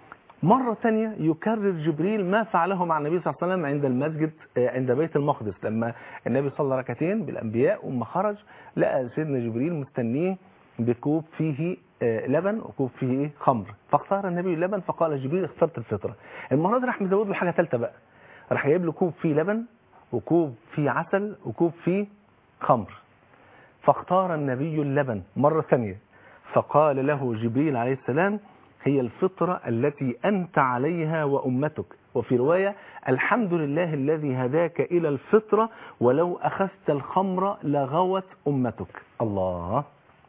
مرة تانية يكرر جبريل ما فعله مع النبي صلى الله عليه وسلم عند المسجد آه، عند بيت المقدس لما النبي صلى ركعتين بالأنبياء وما خرج لقى سيدنا جبريل مستنيه بكوب فيه آه، لبن وكوب فيه إيه؟ خمر فاختار النبي اللبن فقال جبريل اخترت الفطرة المرة دي راح مزود له حاجة ثالثة بقى راح جايب له كوب فيه لبن وكوب فيه عسل وكوب فيه خمر فاختار النبي اللبن مرة ثانية فقال له جبريل عليه السلام هي الفطرة التي أنت عليها وأمتك وفي رواية الحمد لله الذي هداك إلى الفطرة ولو أخذت الخمر لغوت أمتك الله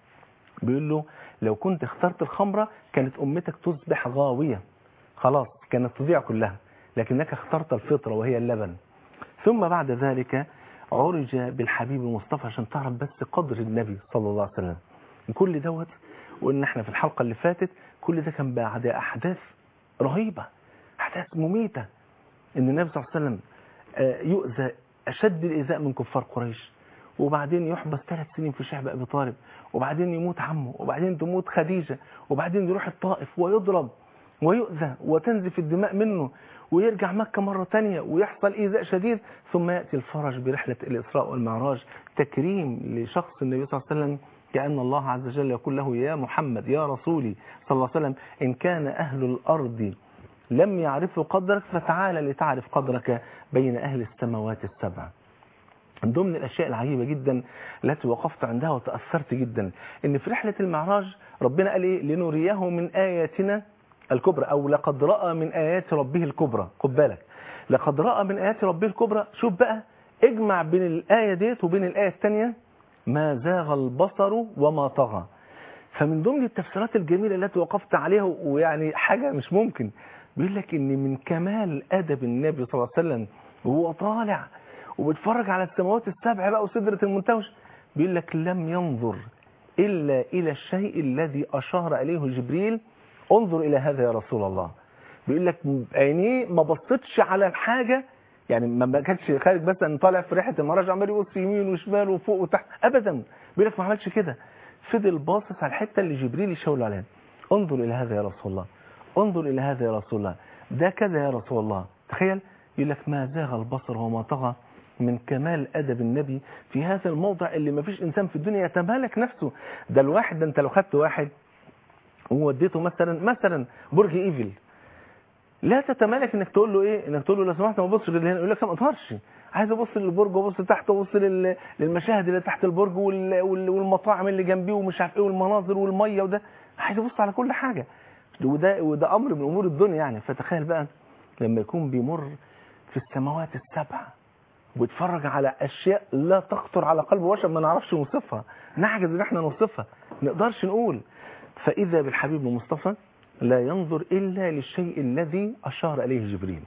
بيقول له لو كنت اخترت الخمرة كانت أمتك تصبح غاوية خلاص كانت تضيع كلها لكنك اخترت الفطرة وهي اللبن ثم بعد ذلك عرج بالحبيب المصطفى عشان تعرف بس قدر النبي صلى الله عليه وسلم كل دوت وان احنا في الحلقة اللي فاتت كل ده كان بعد احداث رهيبة احداث مميتة ان النبي صلى الله عليه وسلم آه، يؤذى اشد الايذاء من كفار قريش وبعدين يحبس ثلاث سنين في شعب ابي طالب وبعدين يموت عمه وبعدين تموت خديجة وبعدين يروح الطائف ويضرب ويؤذى وتنزف الدماء منه ويرجع مكة مرة تانية ويحصل إيذاء شديد ثم يأتي الفرج برحلة الإسراء والمعراج تكريم لشخص النبي صلى الله عليه وسلم كأن الله عز وجل يقول له يا محمد يا رسولي صلى الله عليه وسلم إن كان أهل الأرض لم يعرفوا قدرك فتعال لتعرف قدرك بين أهل السماوات السبع من ضمن الأشياء العجيبة جدا التي وقفت عندها وتأثرت جدا إن في رحلة المعراج ربنا قال إيه لنريه من آياتنا الكبرى أو لقد رأى من آيات ربه الكبرى خد بالك لقد رأى من آيات ربه الكبرى شوف بقى اجمع بين الآية ديت وبين الآية الثانية ما زاغ البصر وما طغى فمن ضمن التفسيرات الجميلة التي وقفت عليها ويعني حاجة مش ممكن بيقول لك ان من كمال ادب النبي صلى الله عليه وسلم وهو طالع وبيتفرج على السماوات السبع بقى وسدرة المنتوش بيقول لك لم ينظر الا الى الشيء الذي اشار اليه جبريل انظر الى هذا يا رسول الله بيقول لك عينيه ما بصتش على الحاجه يعني ما ما كانش خارج مثلا طالع في ريحه المراجع عمال يبص يمين وشمال وفوق وتحت ابدا بيقول لك ما عملش كده فضل باصص على الحته اللي جبريل يشاور عليها انظر الى هذا يا رسول الله انظر الى هذا يا رسول الله ده كذا يا رسول الله تخيل يقول لك ما زاغ البصر وما طغى من كمال ادب النبي في هذا الموضع اللي ما فيش انسان في الدنيا يتمالك نفسه ده الواحد ده انت لو خدت واحد ووديته مثلا مثلا برج ايفل لا تتمالك انك تقول له ايه انك تقول له لو سمحت ما تبصش غير هنا يقول لك لا ما اقدرش عايز ابص للبرج وابص تحت وابص لل- للمشاهد اللي تحت البرج وال- وال- والمطاعم اللي جنبيه ومش عارف ايه والمناظر والميه وده عايز ابص على كل حاجه وده وده امر من امور الدنيا يعني فتخيل بقى لما يكون بيمر في السماوات السبع ويتفرج على اشياء لا تخطر على قلب بشر ما نعرفش نوصفها نعجز ان احنا نوصفها ما نقدرش نقول فاذا بالحبيب المصطفى لا ينظر الا للشيء الذي اشار اليه جبريل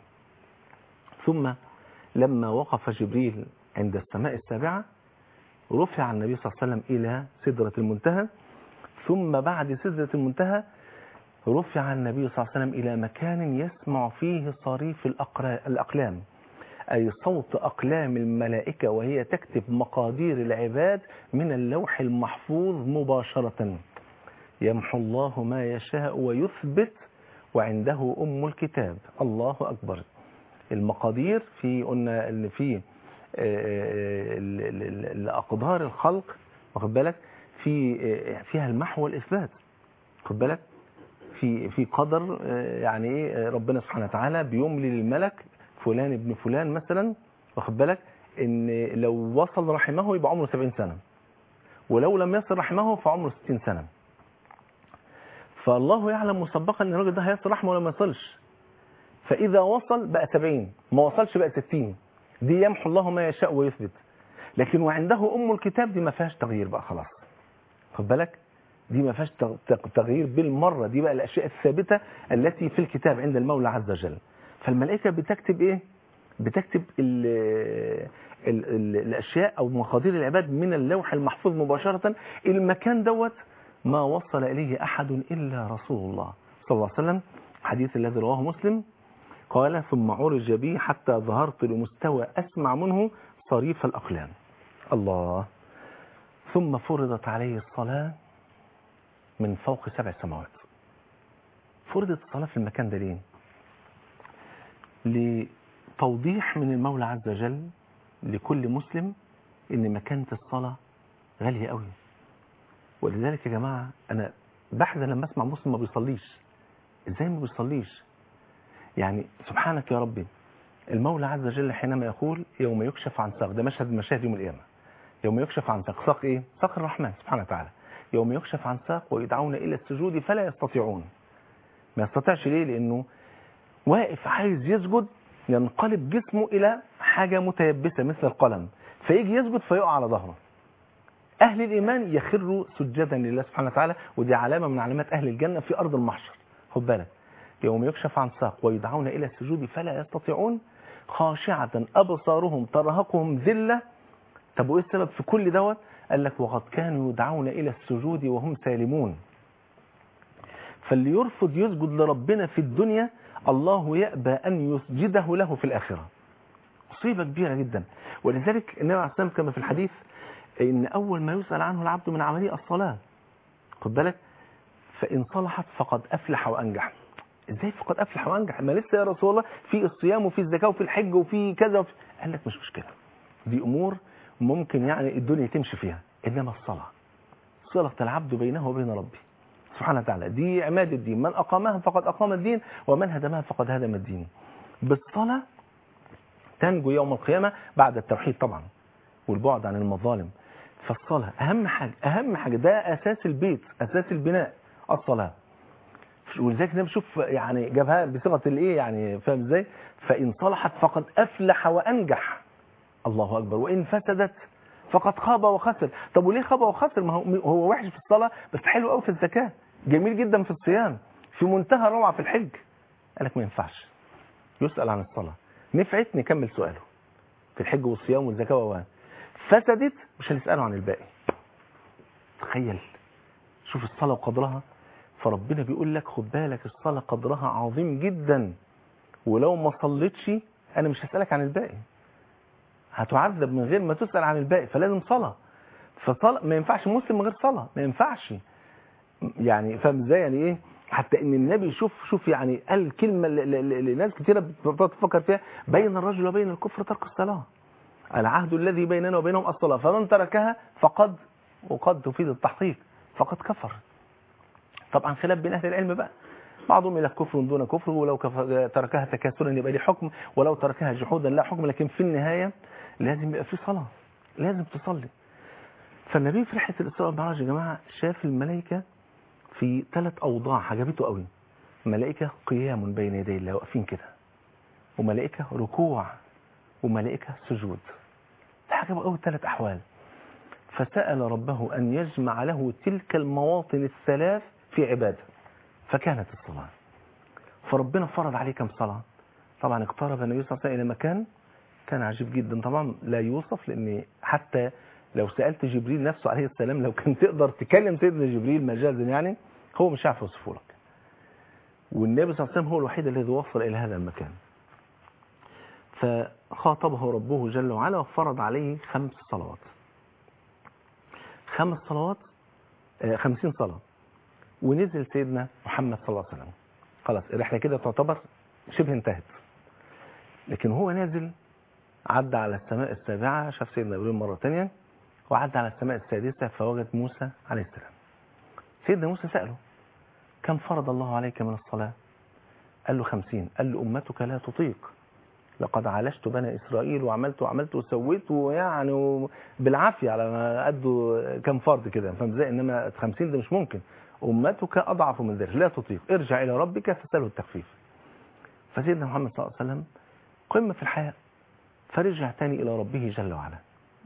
ثم لما وقف جبريل عند السماء السابعه رفع النبي صلى الله عليه وسلم الى سدره المنتهى ثم بعد سدره المنتهى رفع النبي صلى الله عليه وسلم إلى مكان يسمع فيه صريف الأقرا- الأقلام أي صوت أقلام الملائكة وهي تكتب مقادير العباد من اللوح المحفوظ مباشرة يمحو الله ما يشاء ويثبت وعنده أم الكتاب الله أكبر المقادير في قلنا ان في آه، ال- ال- ال- الأقدار الخلق واخد بالك في آه، فيها المحو والإثبات خد بالك في في قدر آه، يعني ايه آه، ربنا سبحانه وتعالى بيملي للملك فلان ابن فلان مثلا واخد بالك ان لو وصل رحمه يبقى عمره 70 سنه ولو لم يصل رحمه فعمره 60 سنه فالله يعلم مسبقا ان الراجل ده هيصل رحمه ولا ما يصلش فاذا وصل بقى 70 ما وصلش بقى 60 دي يمحو الله ما يشاء ويثبت لكن وعنده ام الكتاب دي ما فيهاش تغيير بقى خلاص خد بالك دي ما فيهاش تغ- تغ- تغيير بالمره دي بقى الاشياء الثابته التي في الكتاب عند المولى عز وجل فالملائكه بتكتب ايه بتكتب ال ال ال الاشياء او مقادير العباد من اللوح المحفوظ مباشره المكان دوت ما وصل اليه احد الا رسول الله صلى الله عليه وسلم حديث الذي رواه مسلم قال ثم عرج بي حتى ظهرت لمستوى اسمع منه صريف الاقلام الله ثم فرضت عليه الصلاه من فوق سبع سماوات فرضت الصلاة في المكان ده ليه لتوضيح من المولى عز وجل لكل مسلم ان مكانة الصلاة غالية قوي ولذلك يا جماعة انا بحزن لما اسمع مسلم ما بيصليش ازاي ما بيصليش يعني سبحانك يا ربي المولى عز وجل حينما يقول يوم يكشف عن ساق ده مشهد من مشاهد يوم القيامة يوم يكشف عن ساق ساق ايه ساق الرحمن سبحانه وتعالى يوم يكشف عن ساق ويدعون الى السجود فلا يستطيعون ما يستطيعش ليه لانه واقف عايز يسجد ينقلب جسمه الى حاجة متيبسة مثل القلم فيجي يسجد فيقع على ظهره اهل الايمان يخروا سجدا لله سبحانه وتعالى ودي علامة من علامات اهل الجنة في ارض المحشر خد بالك يوم يكشف عن ساق ويدعون الى السجود فلا يستطيعون خاشعة ابصارهم ترهقهم ذلة طب وايه السبب في كل دوت قال لك وقد كانوا يدعون الى السجود وهم سالمون فاللي يرفض يسجد لربنا في الدنيا الله يأبى أن يسجده له في الآخرة مصيبة كبيرة جدا ولذلك النبي عليه الصلاة والسلام كما في الحديث إن أول ما يسأل عنه العبد من عملية الصلاة خد بالك فإن صلحت فقد أفلح وأنجح إزاي فقد أفلح وأنجح ما لسه يا رسول الله في الصيام وفي الزكاة وفي الحج وفي كذا وفي... قال لك مش مشكلة دي أمور ممكن يعني الدنيا تمشي فيها إنما الصلاة صلة العبد بينه وبين ربه سبحانه وتعالى دي عماد الدين من أقامها فقد أقام الدين ومن هدمها فقد هدم الدين بالصلاة تنجو يوم القيامة بعد التوحيد طبعا والبعد عن المظالم فالصلاة أهم حاجة أهم حاجة ده أساس البيت أساس البناء الصلاة ولذلك انا بشوف يعني جابها بصيغه الايه يعني فاهم ازاي فان صلحت فقد افلح وانجح الله اكبر وان فسدت فقد خاب وخسر طب وليه خاب وخسر ما هو هو وحش في الصلاه بس حلو قوي في الزكاه جميل جدا في الصيام في منتهى الروعه في الحج قال لك ما ينفعش يسال عن الصلاه نفعت نكمل سؤاله في الحج والصيام والزكاه و فسدت مش هنساله عن الباقي تخيل شوف الصلاه وقدرها فربنا بيقول لك خد بالك الصلاة قدرها عظيم جدا ولو ما صليتش انا مش هسألك عن الباقي هتعذب من غير ما تسأل عن الباقي فلازم صلاة فصلاة ما ينفعش مسلم من غير صلاة ما ينفعش يعني فاهم ازاي يعني ايه حتى ان النبي شوف شوف يعني قال كلمة ل- ل- ل- لناس كتيرة بتقعد تفكر فيها بين الرجل وبين الكفر ترك الصلاة العهد الذي بيننا وبينهم الصلاة فمن تركها فقد وقد تفيد التحقيق فقد كفر طبعا خلاف بين اهل العلم بقى بعضهم الى كفر دون كفر ولو كف- تركها تكاسلا يبقى ليه حكم ولو تركها جحودا لا حكم لكن في النهاية لازم يبقى في صلاة لازم تصلي فالنبي في رحلة الإسراء والمعراج يا جماعة شاف الملائكة في ثلاث أوضاع عجبته قوي ملائكة قيام بين يدي الله واقفين كده وملائكة ركوع وملائكة سجود عجبه قوي ثلاث أحوال فسأل ربه أن يجمع له تلك المواطن الثلاث في عباده فكانت الصلاة فربنا فرض عليه كم صلاة طبعا اقترب النبي صلى الله عليه وسلم إلى مكان كان عجيب جدا طبعا لا يوصف لأن حتى لو سألت جبريل نفسه عليه السلام لو كان تقدر تكلم سيدنا جبريل مجازا يعني هو مش عارف يوصفه لك والنبي صلى الله عليه وسلم هو الوحيد الذي وصل إلى هذا المكان فخاطبه ربه جل وعلا وفرض عليه خمس صلوات خمس صلوات آه، خمسين صلاة ونزل سيدنا محمد صلى الله عليه وسلم خلاص الرحلة كده تعتبر شبه انتهت لكن هو نازل عدى على السماء السابعة شاف سيدنا إبراهيم مرة تانية وعدى على السماء السادسة فوجد موسى عليه السلام سيدنا موسى سأله كم فرض الله عليك من الصلاة قال له خمسين قال له أمتك لا تطيق لقد عالجت بني إسرائيل وعملت وعملت وسويت ويعني بالعافية على ما أدوا كم فرض كده فاهم ازاي إنما 50 ده مش ممكن أمتك أضعف من ذلك لا تطيق ارجع إلى ربك فسأله التخفيف فسيدنا محمد صلى الله عليه وسلم قمة في الحياة فرجع تاني إلى ربه جل وعلا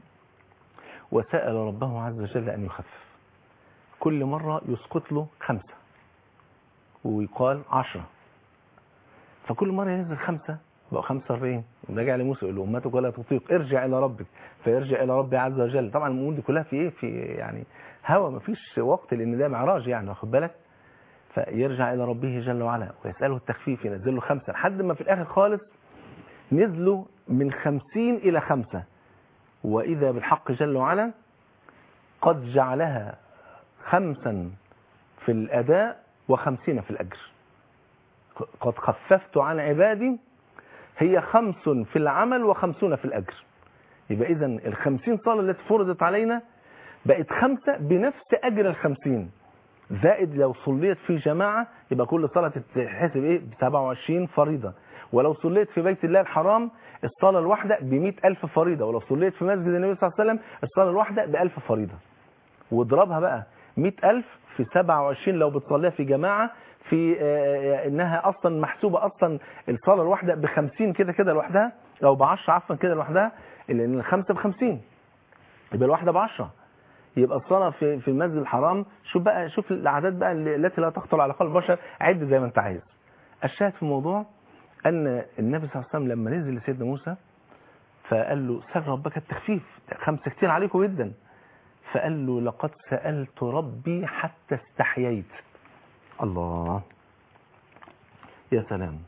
وسأل ربه عز وجل أن يخفف كل مرة يسقط له خمسة ويقال عشرة فكل مرة ينزل خمسة بقى 45 رجع لموسى يقول له امتك ولا تطيق ارجع الى ربك فيرجع الى ربي عز وجل طبعا الامور دي كلها في ايه في يعني هوا مفيش وقت لان ده معراج يعني واخد بالك فيرجع الى ربه جل وعلا ويساله التخفيف ينزل له خمسه لحد ما في الاخر خالص نزلوا من خمسين الى خمسه واذا بالحق جل وعلا قد جعلها خمسا في الاداء وخمسين في الاجر قد خففت عن عبادي هي خمس في العمل وخمسون في الأجر يبقى إذا الخمسين صلاة التي فرضت علينا بقت خمسة بنفس أجر الخمسين زائد لو صليت في جماعة يبقى كل صلاة تتحسب إيه ب 27 فريضة ولو صليت في بيت الله الحرام الصلاة الواحدة ب 100 ألف فريضة ولو صليت في مسجد النبي صلى الله عليه وسلم الصلاة الواحدة ب 1000 فريضة واضربها بقى 100 ألف في 27 لو بتصليها في جماعة في آه، انها اصلا محسوبة اصلا الصلاة الواحدة ب 50 كده كده لوحدها او ب 10 عفوا كده لوحدها لان الخمسة ب 50 يبقى الواحدة ب 10 يبقى الصلاة في في المسجد الحرام شوف بقى شوف الاعداد بقى اللي- التي لا تخطر على قلب البشر عد زي ما انت عايز الشاهد في الموضوع ان النبي صلى الله عليه وسلم لما نزل لسيدنا موسى فقال له سل ربك التخفيف ده خمسة كتير عليكم جدا فقال له لقد سألت ربي حتى استحييت الله يا سلام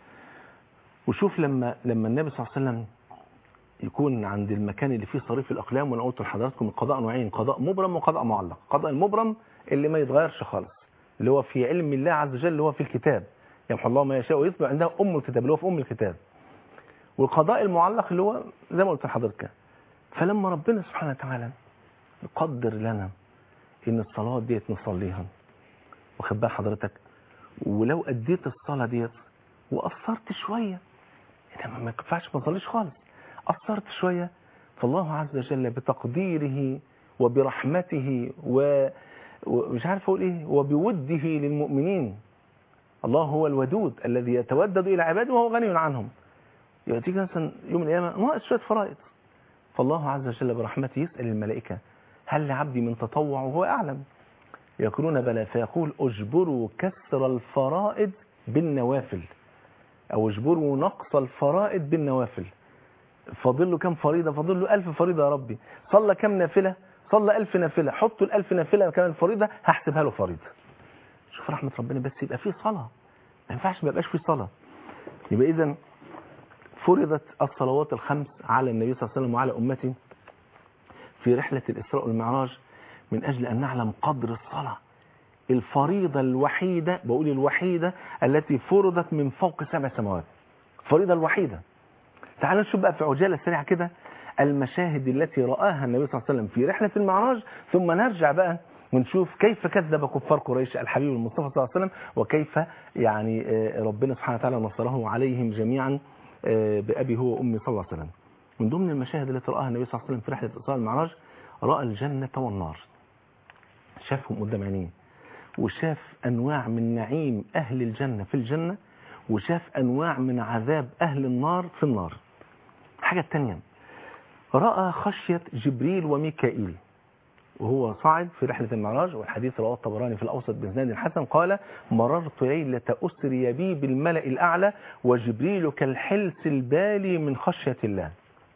وشوف لما لما النبي صلى الله عليه وسلم يكون عند المكان اللي فيه صريف الاقلام وانا قلت لحضراتكم القضاء نوعين قضاء مبرم وقضاء معلق قضاء المبرم اللي ما يتغيرش خالص اللي هو في علم الله عز وجل اللي هو في الكتاب يمحو الله ما يشاء ويثبت عندها ام الكتاب اللي هو في ام الكتاب والقضاء المعلق اللي هو زي ما قلت لحضرتك فلما ربنا سبحانه وتعالى يقدر لنا ان الصلاه ديت نصليها واخد بال حضرتك ولو اديت الصلاه ديت وقصرت شويه انما ما ينفعش ما اصليش خالص قصرت شويه فالله عز وجل بتقديره وبرحمته و ومش عارف اقول ايه وبوده للمؤمنين الله هو الودود الذي يتودد الى عباده وهو غني عنهم يبقى تيجي مثلا يوم القيامه ناقص شويه فرائض فالله عز وجل برحمته يسال الملائكه هل لعبدي من تطوع وهو اعلم يقولون بلى فيقول اجبروا كسر الفرائض بالنوافل او اجبروا نقص الفرائض بالنوافل فاضل له كم فريضة فاضل له ألف فريضة يا ربي صلى كم نافلة صلى ألف نافلة حطوا الألف نافلة كمان فريضة هحسبها له فريضة شوف رحمة ربنا بس يبقى فيه صلاة ما ينفعش ما يبقاش فيه صلاة يبقى إذا فرضت الصلوات الخمس على النبي صلى الله عليه وسلم وعلى أمته في رحلة الإسراء والمعراج من أجل أن نعلم قدر الصلاة الفريضة الوحيدة بقول الوحيدة التي فرضت من فوق سبع سماوات الفريضة الوحيدة تعالوا نشوف بقى في عجالة سريعة كده المشاهد التي رآها النبي صلى الله عليه وسلم في رحلة المعراج ثم نرجع بقى ونشوف كيف كذب كفار قريش الحبيب المصطفى صلى الله عليه وسلم وكيف يعني آه، ربنا سبحانه وتعالى نصره عليهم جميعا آه، بأبي هو وأمي صلى الله عليه وسلم من ضمن المشاهد التي رآها النبي صلى الله عليه وسلم في رحلة الإسراء والمعراج رأى الجنة والنار شافهم قدام عينيه وشاف أنواع من نعيم أهل الجنة في الجنة وشاف أنواع من عذاب أهل النار في النار حاجة تانية رأى خشية جبريل وميكائيل وهو صاعد في رحلة المعراج والحديث رواه الطبراني في الأوسط بإسناد حسن قال مررت ليلة أسري بي بالملأ الأعلى وجبريل كالحلس البالي من خشية الله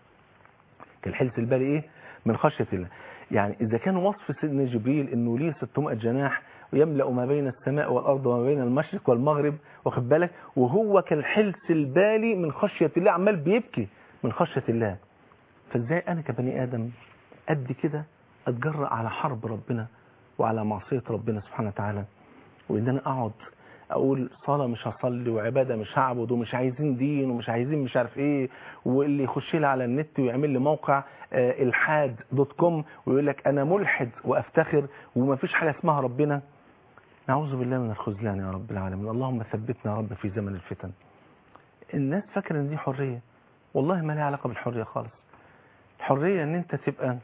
كالحلس البالي إيه؟ من خشية الله يعني إذا كان وصف سيدنا جبريل أنه ليه 600 جناح ويملأ ما بين السماء والأرض وما بين المشرق والمغرب واخد بالك وهو كالحلس البالي من خشية الله عمال بيبكي من خشية الله فازاي أنا كبني آدم قد كده أتجرأ على حرب ربنا وعلى معصية ربنا سبحانه وتعالى وإن أنا أقعد أقول صلاة مش هصلي وعبادة مش هعبد ومش عايزين دين ومش عايزين مش عارف إيه واللي يخش لي على النت ويعمل لي موقع آه، الحاد دوت كوم ويقول لك أنا ملحد وأفتخر ومفيش حاجة اسمها ربنا نعوذ بالله من الخذلان يا رب العالمين اللهم ثبتنا يا رب في زمن الفتن الناس فاكرة ان دي حرية والله ما لها علاقة بالحرية خالص الحرية ان انت تبقى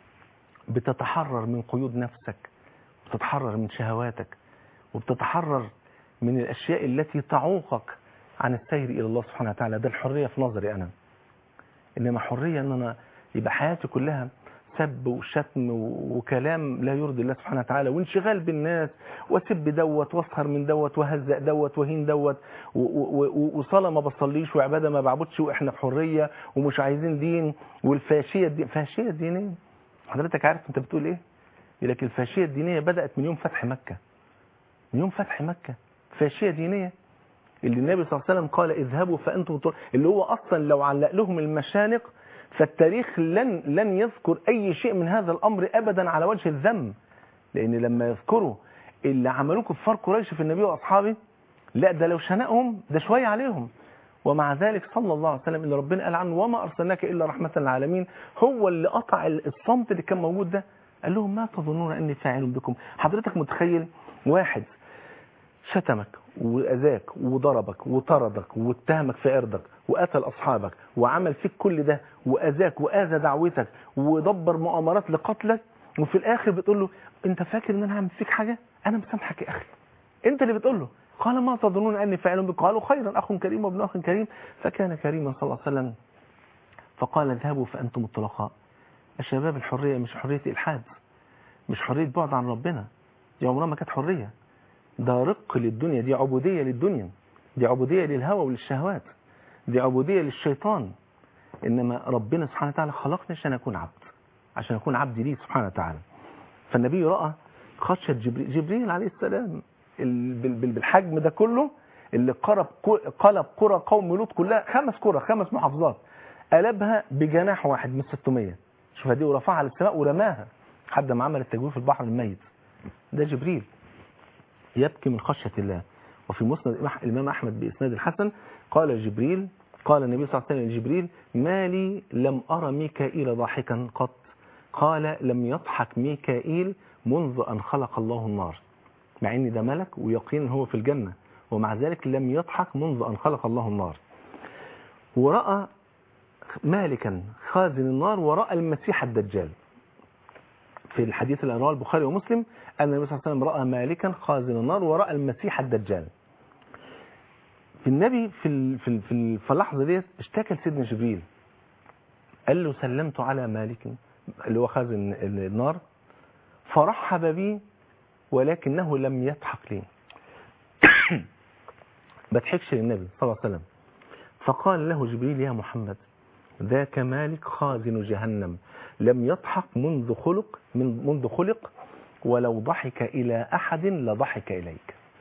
بتتحرر من قيود نفسك وبتتحرر من شهواتك وبتتحرر من الاشياء التي تعوقك عن السير الى الله سبحانه وتعالى ده الحرية في نظري انا انما حرية ان انا يبقى حياتي كلها سب وشتم وكلام لا يرضي الله سبحانه وتعالى وانشغال بالناس وسب دوت واسخر من دوت وهزق دوت وهين دوت و- و- و- وصلاة ما بصليش وعبادة ما بعبدش واحنا في حرية ومش عايزين دين والفاشية الدين فاشية دينية حضرتك عارف انت بتقول ايه يقول لك الفاشية الدينية بدأت من يوم فتح مكة من يوم فتح مكة فاشية دينية اللي النبي صلى الله عليه وسلم قال اذهبوا فأنتم طر... اللي هو أصلا لو علق لهم المشانق فالتاريخ لن لن يذكر أي شيء من هذا الأمر أبدا على وجه الذم لأن لما يذكروا اللي عملوه كفار قريش في النبي وأصحابه لا ده لو شنقهم ده شوية عليهم ومع ذلك صلى الله عليه وسلم اللي ربنا قال عنه وما أرسلناك إلا رحمة للعالمين هو اللي قطع الصمت اللي كان موجود ده قال لهم ما تظنون أني فاعل بكم حضرتك متخيل واحد شتمك وأذاك وضربك وطردك واتهمك في عرضك وقتل أصحابك وعمل فيك كل ده وأذاك وآذى دعوتك ودبر مؤامرات لقتلك وفي الآخر بتقول له أنت فاكر إن أنا هعمل فيك حاجة؟ أنا مسامحك يا أخي أنت اللي بتقول له قال ما تظنون أني فاعل بكم قالوا خيرا أخ كريم وابن أخ كريم فكان كريما صلى الله عليه وسلم فقال اذهبوا فأنتم الطلقاء الشباب الحرية مش حرية إلحاد مش حرية بعد عن ربنا دي عمرها ما كانت حرية ده رق للدنيا دي عبودية للدنيا دي عبودية للهوى وللشهوات دي عبودية للشيطان إنما ربنا سبحانه وتعالى خلقني عشان أكون عبد عشان أكون عبد ليه سبحانه وتعالى فالنبي رأى خشية جبريل, جبريل عليه السلام ال- بال- بال- بالحجم ده كله اللي قرب قلب قرى قوم لوط كلها خمس قرى خمس محافظات قلبها بجناح واحد من 600 شوف دي ورفعها على السماء ورماها حد ما عمل التجويف في البحر الميت ده جبريل يبكي من خشية الله وفي مسند الإمام أحمد بإسناد الحسن قال جبريل قال النبي صلى الله عليه وسلم لجبريل ما لي لم أرى ميكائيل ضاحكا قط قال لم يضحك ميكائيل منذ أن خلق الله النار مع ان ده ملك ويقين هو في الجنة ومع ذلك لم يضحك منذ أن خلق الله النار ورأى مالكا خازن النار ورأى المسيح الدجال في الحديث اللي رواه البخاري ومسلم أن النبي صلى الله عليه وسلم رأى مالكا خازن النار ورأى المسيح الدجال في النبي في ال- في ال- في ال- في اللحظة ديت اشتكى لسيدنا جبريل قال له سلمت على مالك اللي هو خازن النار فرحب بي ولكنه لم يضحك لي بضحكش للنبي صلى الله عليه وسلم فقال له جبريل يا محمد ذاك مالك خازن جهنم لم يضحك منذ خلق من منذ خلق ولو ضحك إلى أحد لضحك إليك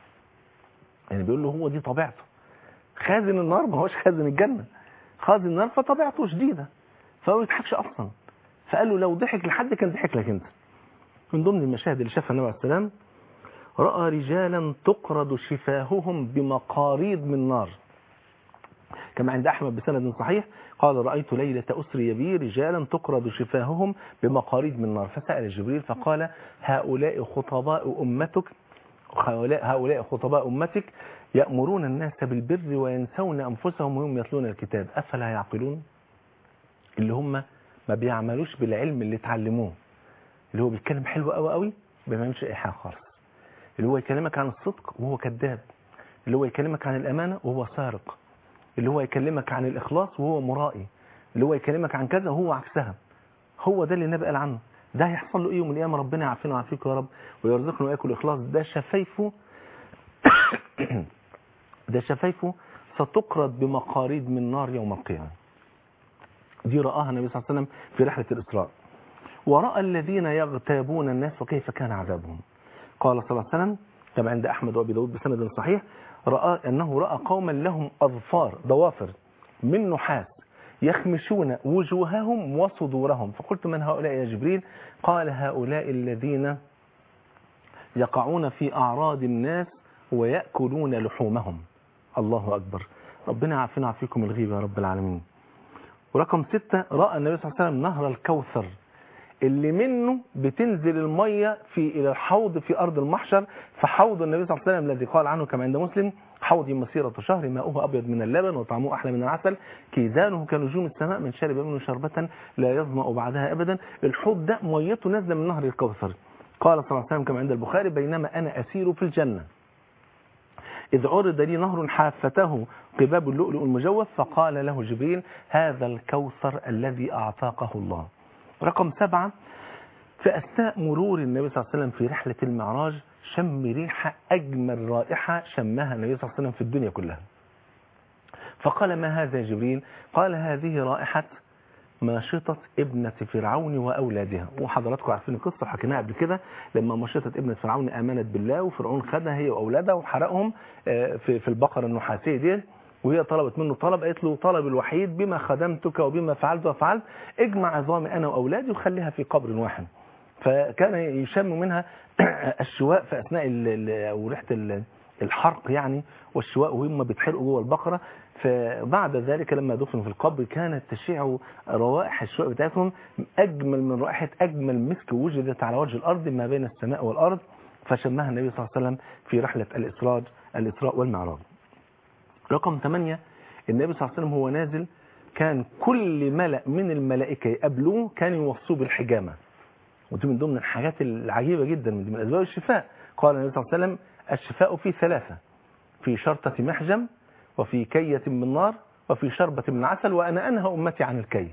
يعني بيقول له هو دي طبيعته خازن النار ما هوش خازن الجنة خازن النار فطبيعته شديدة فهو ما يضحكش أصلا فقال له لو ضحك لحد كان ضحك لك أنت من ضمن المشاهد اللي شافها النبي عليه السلام رأى رجالا تقرض شفاههم بمقاريض من نار كما عند أحمد بسند صحيح قال رأيت ليلة أسري بي رجالا تقرض شفاههم بمقاريض من نار فسأل جبريل فقال هؤلاء خطباء أمتك هؤلاء هؤلاء خطباء أمتك يأمرون الناس بالبر وينسون أنفسهم وهم يتلون الكتاب أفلا يعقلون اللي هم ما بيعملوش بالعلم اللي اتعلموه اللي هو بيتكلم حلو قوي قوي ما بيعملش اي حاجه خالص اللي هو يكلمك عن الصدق وهو كذاب اللي هو يكلمك عن الامانه وهو سارق اللي هو يكلمك عن الاخلاص وهو مرائي اللي هو يكلمك عن كذا وهو عكسها هو ده اللي النبي قال عنه ده هيحصل له ايه يوم القيامه ربنا يعافينا ويعافيك يا رب ويرزقنا واياكم الاخلاص ده شفايفه ده شفايفه ستقرض بمقاريض من نار يوم القيامه دي رآها النبي صلى الله عليه وسلم في رحلة الإسراء ورأى الذين يغتابون الناس وكيف كان عذابهم قال صلى الله عليه وسلم كما عند أحمد وأبي داود بسند صحيح رأى أنه رأى قوما لهم أظفار ضوافر من نحاس يخمشون وجوههم وصدورهم فقلت من هؤلاء يا جبريل قال هؤلاء الذين يقعون في أعراض الناس ويأكلون لحومهم الله أكبر ربنا يعافينا ويعافيكم الغيبة يا رب العالمين ورقم ستة رأى النبي صلى الله عليه وسلم نهر الكوثر اللي منه بتنزل المية في إلى الحوض في أرض المحشر فحوض النبي صلى الله عليه وسلم الذي قال عنه كما عند مسلم حوض مسيرة شهر ماؤه أبيض من اللبن وطعمه أحلى من العسل كيزانه كنجوم السماء من شرب منه شربة لا يظمأ بعدها أبدا الحوض ده ميته نازلة من نهر الكوثر قال صلى الله عليه وسلم كما عند البخاري بينما أنا أسير في الجنة إذ عرض لي نهر حافته قباب اللؤلؤ المجوف فقال له جبريل هذا الكوثر الذي أعطاكه الله رقم سبعة في أثناء مرور النبي صلى الله عليه وسلم في رحلة المعراج شم ريحة أجمل رائحة شمها النبي صلى الله عليه وسلم في الدنيا كلها فقال ما هذا يا جبريل قال هذه رائحة ماشطة ابنة فرعون وأولادها وحضراتكم عارفين القصة حكيناها قبل كده لما ماشطة ابنة فرعون آمنت بالله وفرعون خدها هي وأولادها وحرقهم في في البقرة النحاسية دي وهي طلبت منه طلب قالت له طلب الوحيد بما خدمتك وبما فعلت وفعلت اجمع عظامي أنا وأولادي وخليها في قبر واحد فكان يشم منها الشواء في أثناء أو ريحة الحرق يعني والشواء وهم بيتحرقوا جوه البقرة فبعد ذلك لما دفنوا في القبر كانت تشيع روائح الشواء بتاعتهم أجمل من رائحة أجمل مسك وجدت على وجه الأرض ما بين السماء والأرض فشمها النبي صلى الله عليه وسلم في رحلة الإسراء الإسراء والمعراج رقم 8 النبي صلى الله عليه وسلم هو نازل كان كل ملأ من الملائكة يقابلوه كانوا يوصوه بالحجامة ودي من ضمن الحاجات العجيبة جدا من ضمن أسباب الشفاء قال النبي صلى الله عليه وسلم الشفاء في ثلاثة في شرطة محجم وفي كية من نار وفي شربة من عسل وأنا أنهى أمتي عن الكي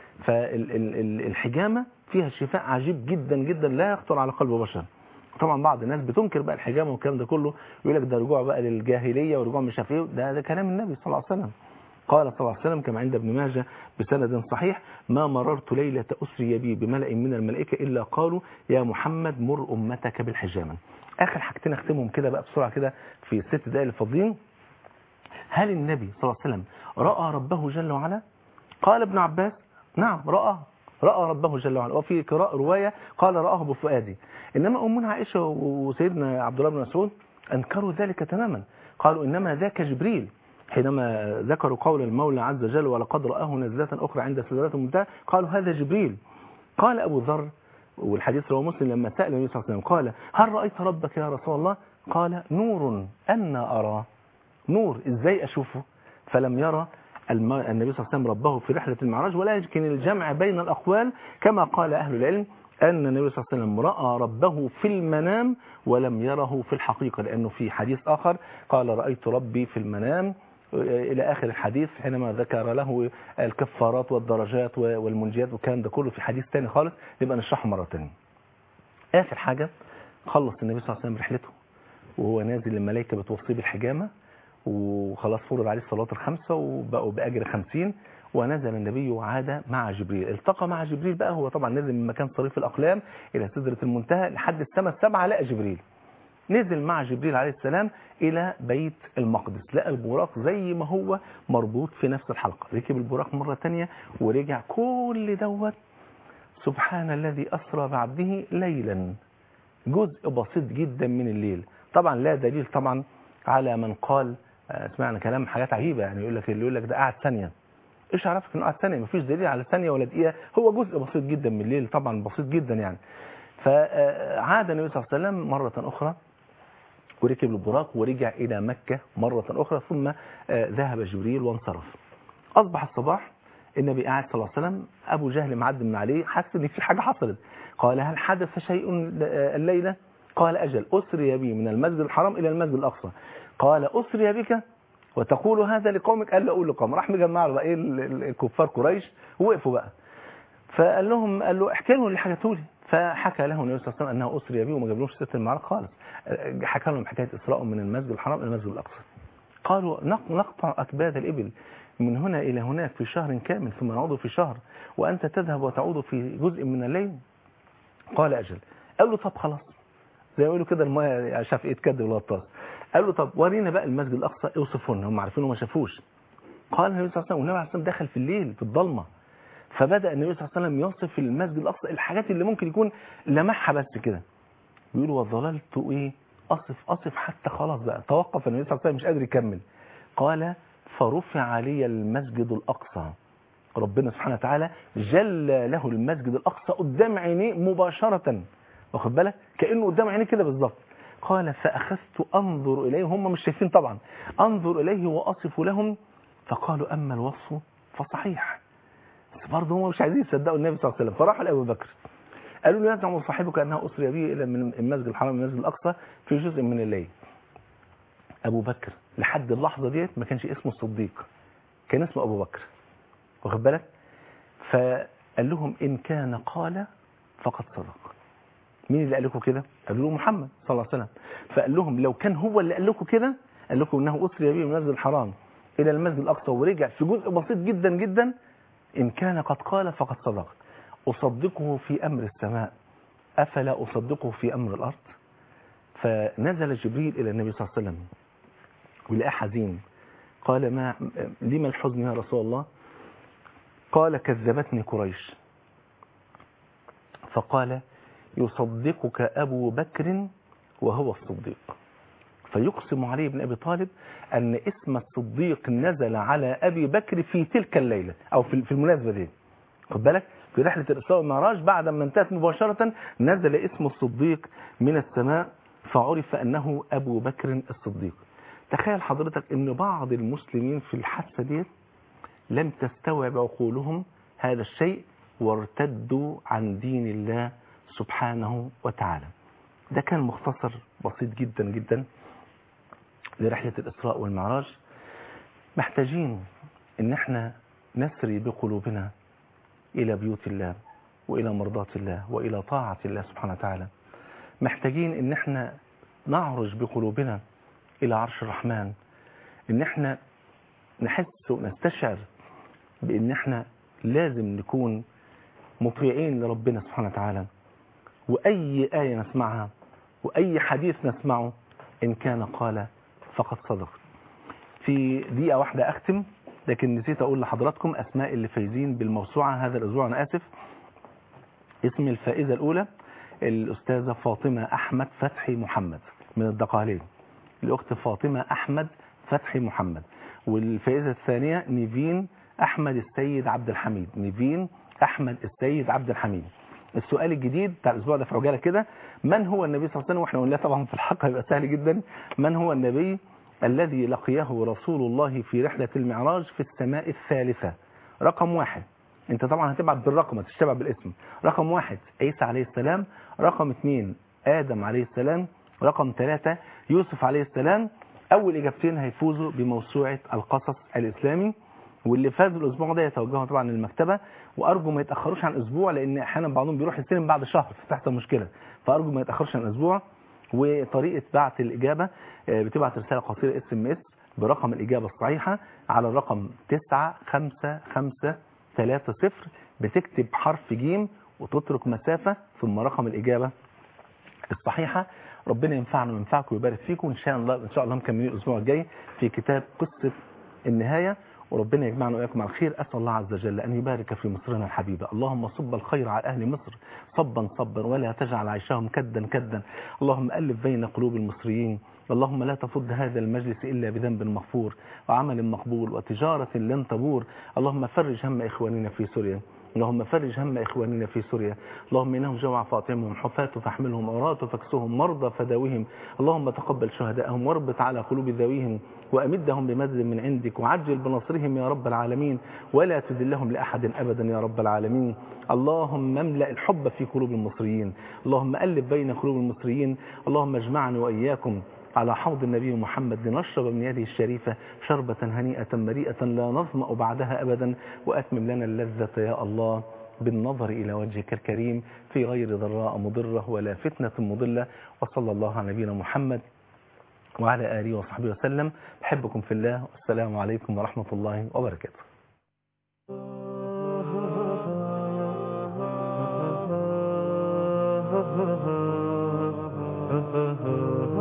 فالحجامة فيها شفاء عجيب جدا جدا لا يخطر على قلب بشر طبعا بعض الناس بتنكر بقى الحجامة والكلام ده كله يقول لك ده رجوع بقى للجاهلية ورجوع مش عارف ايه ده, ده كلام النبي صلى الله عليه وسلم قال صلى الله عليه وسلم كما عند ابن ماجه بسند صحيح ما مررت ليلة أسري بي بملأ من الملائكة إلا قالوا يا محمد مر أمتك بالحجامة آخر حاجتين أختمهم كده بقى بسرعة كده في الست دقائق الفاضلين هل النبي صلى الله عليه وسلم رأى ربه جل وعلا قال ابن عباس نعم رأى رأى ربه جل وعلا وفي قراءة رواية قال رآه بفؤادي إنما أمنا عائشة وسيدنا عبد الله بن مسعود أنكروا ذلك تماما قالوا إنما ذاك جبريل حينما ذكروا قول المولى عز وجل ولقد رآه نزلة أخرى عند سدرات المنتهى قالوا هذا جبريل قال أبو ذر والحديث رواه مسلم لما سأل النبي صلى الله عليه وسلم قال هل رأيت ربك يا رسول الله قال نور أنا أراه نور إزاي أشوفه فلم يرى النبي صلى الله عليه وسلم ربه في رحلة المعراج ولكن الجمع بين الأقوال كما قال أهل العلم أن النبي صلى الله عليه وسلم رأى ربه في المنام ولم يره في الحقيقة لأنه في حديث آخر قال رأيت ربي في المنام إلى آخر الحديث حينما ذكر له الكفارات والدرجات والمنجيات وكان ده كله في حديث تاني خالص نبقى نشرحه مرة تانية آخر حاجة خلص النبي صلى الله عليه وسلم رحلته وهو نازل الملائكة بتوصيه بالحجامة وخلاص فرض عليه الصلوات الخمسة وبقوا بأجر خمسين ونزل النبي وعاد مع جبريل التقى مع جبريل بقى هو طبعا نزل من مكان صريف الأقلام إلى سدرة المنتهى لحد السماء السبعة لقى جبريل نزل مع جبريل عليه السلام إلى بيت المقدس لقى البراق زي ما هو مربوط في نفس الحلقة ركب البراق مرة تانية ورجع كل دوت سبحان الذي أسرى بعبده ليلا جزء بسيط جدا من الليل طبعا لا دليل طبعا على من قال آه، سمعنا كلام حاجات عجيبة يعني يقول لك اللي يقول لك ده قعد ثانية ايش عرفك انه قعد ثانية مفيش دليل على ثانية ولا دقيقة هو جزء بسيط جدا من الليل طبعا بسيط جدا يعني فعاد النبي صلى الله عليه وسلم مرة أخرى وركب البراق ورجع إلى مكة مرة أخرى ثم آه، ذهب جبريل وانصرف أصبح الصباح النبي قاعد صلى الله عليه وسلم أبو جهل معد من عليه حس إن في حاجة حصلت قال هل حدث شيء آه، الليلة قال أجل أسري بي من المسجد الحرام إلى المسجد الأقصى قال أسري بك وتقول هذا لقومك قال له أقول لقوم راح مجمع له بقى إيه ال- ال- الكفار قريش ووقفوا بقى فقال لهم قال له احكي لهم اللي حكيته لي فحكى له النبي صلى الله عليه وسلم انه اسري به وما جابلهمش سيره المعارك خالص أه، حكى لهم حكايه اسراء من المسجد الحرام الى المسجد الاقصى قالوا نق- نقطع اكباد الابل من هنا الى هناك في شهر كامل ثم نعود في شهر وانت تذهب وتعود في جزء من الليل قال اجل قال له طب خلاص زي ما يقولوا كده المايه شاف ايه تكدب الغطاس قال له طب ورينا بقى المسجد الاقصى اوصفه لنا هم عارفين وما شافوش قال النبي صلى الله عليه وسلم والنبي عليه الصلاه والسلام دخل في الليل في الضلمه فبدأ النبي صلى الله عليه وسلم يصف المسجد الأقصى الحاجات اللي ممكن يكون لمحها بس كده بيقول وظللت إيه أصف أصف حتى خلاص بقى توقف النبي صلى الله عليه وسلم مش قادر يكمل قال فرفع لي المسجد الأقصى ربنا سبحانه وتعالى جل له المسجد الأقصى قدام عينيه مباشرة واخد بالك كأنه قدام عينيه كده بالظبط قال فأخذت أنظر إليه هم مش شايفين طبعا أنظر إليه وأصف لهم فقالوا أما الوصف فصحيح بس برضه هم مش عايزين يصدقوا النبي صلى الله عليه وسلم فراحوا لأبو بكر قالوا له يزعم صاحبك أنه أسري به إلى من المسجد الحرام من المسجد الأقصى في جزء من الليل أبو بكر لحد اللحظة ديت ما كانش اسمه الصديق كان اسمه أبو بكر واخد بالك فقال لهم إن كان قال فقد صدق مين اللي قال لكم كده قالوا له محمد صلى الله عليه وسلم فقال لهم لو كان هو اللي قال لكم كده قال لكم انه اسري به من المسجد الحرام الى المسجد الاقصى ورجع في جزء بسيط جدا جدا ان كان قد قال فقد صدق اصدقه في امر السماء افلا اصدقه في امر الارض فنزل جبريل الى النبي صلى الله عليه وسلم ولقاه حزين قال ما لما الحزن يا رسول الله قال كذبتني قريش فقال يصدقك أبو بكر وهو الصديق فيقسم علي بن أبي طالب أن اسم الصديق نزل على أبي بكر في تلك الليلة أو في في المناسبة دي خد بالك في رحلة الإسراء والمعراج بعد ما انتهت مباشرة نزل اسم الصديق من السماء فعرف أنه أبو بكر الصديق تخيل حضرتك أن بعض المسلمين في الحادثة دي لم تستوعب عقولهم هذا الشيء وارتدوا عن دين الله سبحانه وتعالى ده كان مختصر بسيط جدا جدا لرحلة الإسراء والمعراج محتاجين ان احنا نسري بقلوبنا إلى بيوت الله وإلى مرضاة الله وإلى طاعة الله سبحانه وتعالى محتاجين ان احنا نعرج بقلوبنا إلى عرش الرحمن ان احنا نحس ونستشعر بان احنا لازم نكون مطيعين لربنا سبحانه وتعالى وأي آية نسمعها وأي حديث نسمعه إن كان قال فقد صدق في دقيقة واحدة أختم لكن نسيت أقول لحضراتكم أسماء اللي فايزين بالموسوعة هذا الأسبوع أنا آسف اسم الفائزة الأولى الأستاذة فاطمة أحمد فتحي محمد من الدقالين الأخت فاطمة أحمد فتحي محمد والفائزة الثانية نيفين أحمد السيد عبد الحميد نيفين أحمد السيد عبد الحميد السؤال الجديد بتاع الأسبوع ده في عجالة كده من هو النبي صلى الله عليه وسلم واحنا قلنا طبعا في الحق هيبقى سهل جدا من هو النبي الذي لقيه رسول الله في رحلة المعراج في السماء الثالثة رقم واحد انت طبعا هتبعت بالرقم هتشتبع بالاسم رقم واحد عيسى عليه السلام رقم اثنين آدم عليه السلام رقم ثلاثة يوسف عليه السلام أول إجابتين هيفوزوا بموسوعة القصص الإسلامي واللي فازوا الأسبوع ده يتوجهوا طبعا للمكتبة وأرجو ما يتأخروش عن أسبوع لأن أحيانا بعضهم بيروح يستلم بعد شهر فتحصل مشكلة فأرجو ما يتأخرش عن أسبوع وطريقة بعت الإجابة آه، بتبعت رسالة قصيرة اس ام اس برقم الإجابة الصحيحة على الرقم 95530 بتكتب حرف جيم وتترك مسافة ثم رقم الإجابة الصحيحة ربنا ينفعنا وينفعكم ويبارك فيكم ان شاء الله ان شاء الله مكملين الاسبوع الجاي في كتاب قصه النهايه وربنا يجمعنا واياكم على الخير اسال الله عز وجل ان يبارك في مصرنا الحبيبه اللهم صب الخير على اهل مصر صبا صبا ولا تجعل عيشهم كدا كدا اللهم الف بين قلوب المصريين اللهم لا تفض هذا المجلس إلا بذنب مغفور وعمل مقبول وتجارة لن تبور اللهم فرج هم إخواننا في سوريا اللهم فرج هم إخواننا في سوريا اللهم إنهم جوع فاطمهم حفاة فاحملهم عراة فاكسهم مرضى فداوهم اللهم تقبل شهداءهم واربط على قلوب ذويهم وأمدهم بمدد من عندك وعجل بنصرهم يا رب العالمين ولا تذلهم لأحد أبدا يا رب العالمين اللهم املأ الحب في قلوب المصريين اللهم ألف بين قلوب المصريين اللهم اجمعني وإياكم على حوض النبي محمد لنشرب من يده الشريفة شربة هنيئة مريئة لا نظمأ بعدها أبدا وأتمم لنا اللذة يا الله بالنظر إلى وجهك الكريم في غير ضراء مضرة ولا فتنة مضلة وصلى الله على نبينا محمد وعلى آله وصحبه وسلم بحبكم في الله والسلام عليكم ورحمة الله وبركاته
ha ha ha